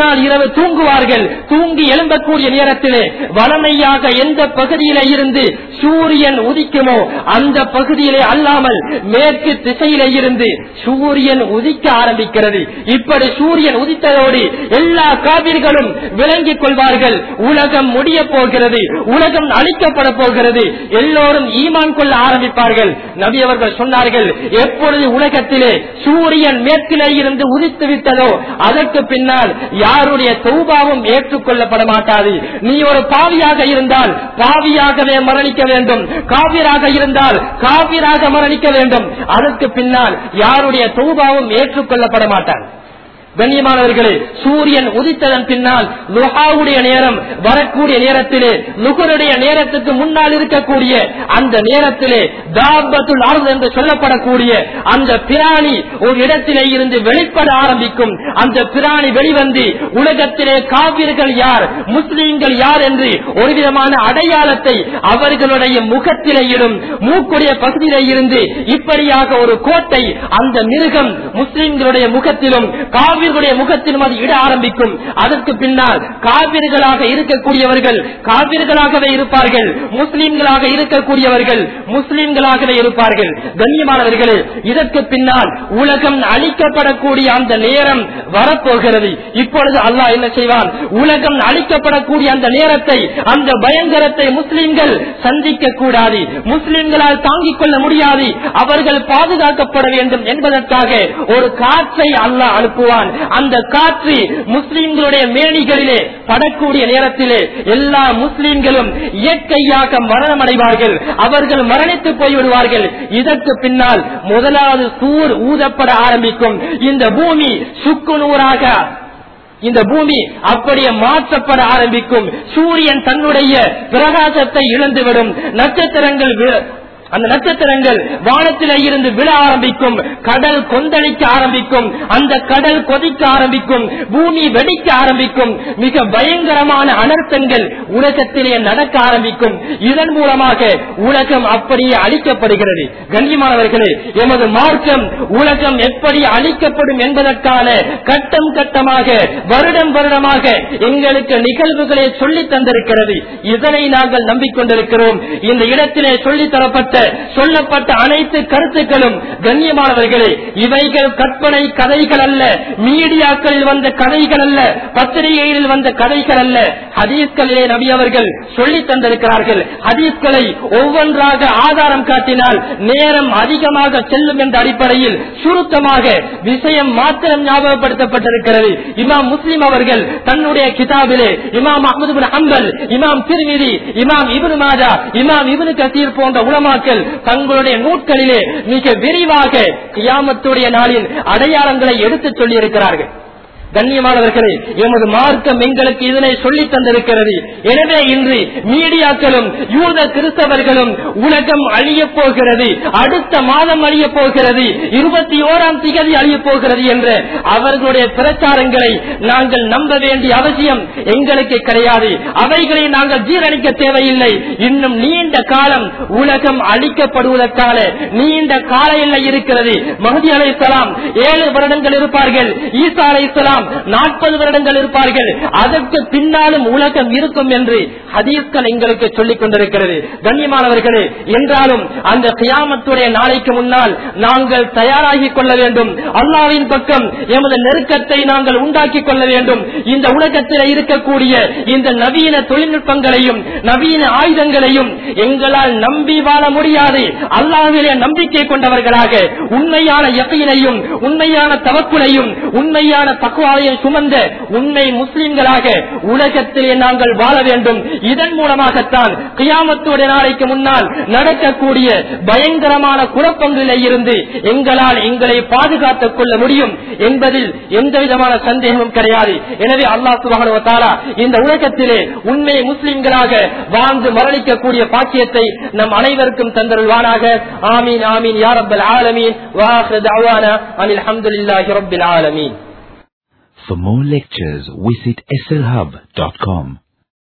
நாள் இரவு தூங்குவார்கள் தூங்கி எழும்பக்கூடிய நேரத்திலே வளமையாக எந்த பகுதியிலே இருந்து சூரியன் உதிக்குமோ அந்த பகுதியிலே அல்லாமல் மேற்கு திசையிலே இருந்து சூரியன் உதிக்க ஆரம்பிக்கிறது இப்படி சூரியன் உதித்ததோடு எல்லா காவிர்களும் விளங்கிக் கொள்வார்கள் உலகம் முடிய போகிறது உலகம் அழிக்கப்பட போகிறது எல்லோரும் ஈமான் கொள்ள ஆரம்பிப்பார்கள் நபி அவர்கள் சொன்னார்கள் எப்பொழுது உலகத்திலே சூரியன் மேற்கிலே இருந்து உதித்து விட்டதோ அதற்கு பின்னால் யாருடைய தௌபாவும் ஏற்றுக்கொள்ளப்பட மாட்டாது நீ ஒரு பாவியாக இருந்தால் பாவியாகவே மரணிக்க வேண்டும் காவிராக இருந்தால் காவிராக மரணிக்க வேண்டும் அதற்கு பின்னால் யாருடைய தௌபாவும் ஏற்றுக்கொள்ளப்பட மாட்டார் கண்ணியமானவர்களே சூரியன் உதித்ததன் பின்னால் லுஹாவுடைய நேரம் வரக்கூடிய நேரத்திலே நுகருடைய நேரத்துக்கு முன்னால் இருக்கக்கூடிய அந்த நேரத்திலே தாபத்துல் அருள் என்று சொல்லப்படக்கூடிய அந்த பிராணி ஒரு இடத்திலே இருந்து வெளிப்பட ஆரம்பிக்கும் அந்த பிராணி வெளிவந்து உலகத்திலே காவிர்கள் யார் முஸ்லீம்கள் யார் என்று ஒரு விதமான அடையாளத்தை அவர்களுடைய முகத்திலே இடும் மூக்குடைய பகுதியிலே இருந்து இப்படியாக ஒரு கோட்டை அந்த மிருகம் முஸ்லிம்களுடைய முகத்திலும் காவிர்களுடைய முகத்திலும் அது இட ஆரம்பிக்கும் அதற்கு பின்னால் காவிர்களாக இருக்கக்கூடியவர்கள் காவிர்களாகவே இருப்பார்கள் முஸ்லிம்களாக இருக்கக்கூடியவர்கள் முஸ்லிம்களாகவே இருப்பார்கள் கண்ணியமானவர்களே இதற்கு பின்னால் உலகம் அழிக்கப்படக்கூடிய அந்த நேரம் வரப்போகிறது இப்பொழுது அல்லாஹ் என்ன செய்வான் உலகம் அழிக்கப்படக்கூடிய அந்த நேரத்தை அந்த பயங்கரத்தை முஸ்லிம்கள் சந்திக்க கூடாது முஸ்லிம்களால் தாங்கிக் கொள்ள முடியாது அவர்கள் பாதுகாக்கப்பட வேண்டும் என்பதற்காக ஒரு காற்றை அல்லாஹ் அனுப்புவான் அந்த காற்று முஸ்லிம்களுடைய மேனிகளிலே படக்கூடிய நேரத்திலே எல்லா முஸ்லிம்களும் இயற்கையாக மரணம் அடைவார்கள் அவர்கள் மரணித்து போய்விடுவார்கள் இதற்கு பின்னால் முதலாவது சூர் ஊதப்பட ஆரம்பிக்கும் இந்த பூமி சுக்குநூறாக இந்த பூமி அப்படியே மாற்றப்பட ஆரம்பிக்கும் சூரியன் தன்னுடைய பிரகாசத்தை இழந்துவிடும் நட்சத்திரங்கள் வி- அந்த நட்சத்திரங்கள் வானத்திலே இருந்து விழ ஆரம்பிக்கும் கடல் கொந்தளிக்க ஆரம்பிக்கும் அந்த கடல் கொதிக்க ஆரம்பிக்கும் பூமி வெடிக்க ஆரம்பிக்கும் மிக பயங்கரமான அனர்த்தங்கள் உலகத்திலே நடக்க ஆரம்பிக்கும் இதன் மூலமாக உலகம் அப்படியே அழிக்கப்படுகிறது கண்ணியமானவர்களே எமது மார்க்கம் உலகம் எப்படி அழிக்கப்படும் என்பதற்கான கட்டம் கட்டமாக வருடம் வருடமாக எங்களுக்கு நிகழ்வுகளை சொல்லித் தந்திருக்கிறது இதனை நாங்கள் நம்பிக்கொண்டிருக்கிறோம் இந்த இடத்திலே சொல்லித் தரப்பட்ட சொல்லப்பட்ட அனைத்து கருத்துக்களும் கண்ணியமானவர்களே இவைகள் கற்பனை கதைகள் அல்ல மீடியாக்களில் வந்த கதைகள் அல்ல பத்திரிகைகளில் வந்த கதைகள் அல்ல ஹதீஸ்களிலே நபி அவர்கள் சொல்லித் தந்திருக்கிறார்கள் ஹதீஸ்களை ஒவ்வொன்றாக ஆதாரம் காட்டினால் நேரம் அதிகமாக செல்லும் என்ற அடிப்படையில் சுருக்கமாக விஷயம் மாத்திரம் ஞாபகப்படுத்தப்பட்டிருக்கிறது இமாம் முஸ்லிம் அவர்கள் தன்னுடைய கிதாபிலே இமாம் அஹமது பின் ஹம்பல் இமாம் திருமிதி இமாம் இபுன் மாஜா இமாம் இபுனு கசீர் போன்ற உலமாக்கள் தங்களுடைய நூட்களிலே மிக விரிவாக கியாமத்துடைய நாளின் அடையாளங்களை எடுத்துச் சொல்லியிருக்கிறார்கள் கண்ணியமானவர்களே எமது மார்க்கம் எங்களுக்கு இதனை சொல்லித் தந்திருக்கிறது எனவே இன்று மீடியாக்களும் யூத கிறிஸ்தவர்களும் உலகம் அழியப் போகிறது அடுத்த மாதம் அழியப் போகிறது இருபத்தி ஓராம் திகதி அழியப் போகிறது என்ற அவர்களுடைய பிரச்சாரங்களை நாங்கள் நம்ப வேண்டிய அவசியம் எங்களுக்கு கிடையாது அவைகளை நாங்கள் ஜீரணிக்க தேவையில்லை இன்னும் நீண்ட காலம் உலகம் அழிக்கப்படுவதற்கான நீண்ட கால எல்லை இருக்கிறது மஹதி அலை ஏழு வருடங்கள் இருப்பார்கள் ஈசா அலை நாற்பது வருடங்கள் இருப்பார்கள் அதற்கு பின்னாலும் உலகம் இருக்கும் என்று ஹதீஸ்கள் எங்களுக்கு சொல்லிக் கொண்டிருக்கிறது கண்ணியமானவர்களே என்றாலும் அந்த கியாமத்துடைய நாளைக்கு முன்னால் நாங்கள் தயாராகிக் கொள்ள வேண்டும் அல்லாவின் பக்கம் எமது நெருக்கத்தை நாங்கள் உண்டாக்கிக் கொள்ள வேண்டும் இந்த உலகத்தில் இருக்கக்கூடிய இந்த நவீன தொழில்நுட்பங்களையும் நவீன ஆயுதங்களையும் எங்களால் நம்பி வாழ முடியாது அல்லாவிலே நம்பிக்கை கொண்டவர்களாக உண்மையான யக்கீனையும் உண்மையான தவக்குலையும் உண்மையான தக்குவாவையும் சுமந்த உண்மை முஸ்லிம்களாக உலகத்திலே நாங்கள் வாழ வேண்டும் இதன் மூலமாகத்தான் கியாமத்துடைய நாளைக்கு முன்னால் நடக்கக்கூடிய பயங்கரமான குழப்பங்களிலே இருந்து எங்களால் எங்களை பாதுகாத்துக் கொள்ள முடியும் என்பதில் எந்த விதமான சந்தேகமும் கிடையாது எனவே அல்லாஹ் சுபஹானஹு வ தஆலா இந்த உலகத்திலே உண்மை முஸ்லிம்களாக வாழ்ந்து மரணிக்கக்கூடிய பாக்கியத்தை நம் அனைவருக்கும் தந்தருள்வானாக ஆமீன் ஆமீன் யா ரப்பல் ஆலமீன் வா ஆখির دعوانا அனில் ஹம்துலில்லாஹி ரப்பில் ஆலமீன் For more lectures, visit slhub.com.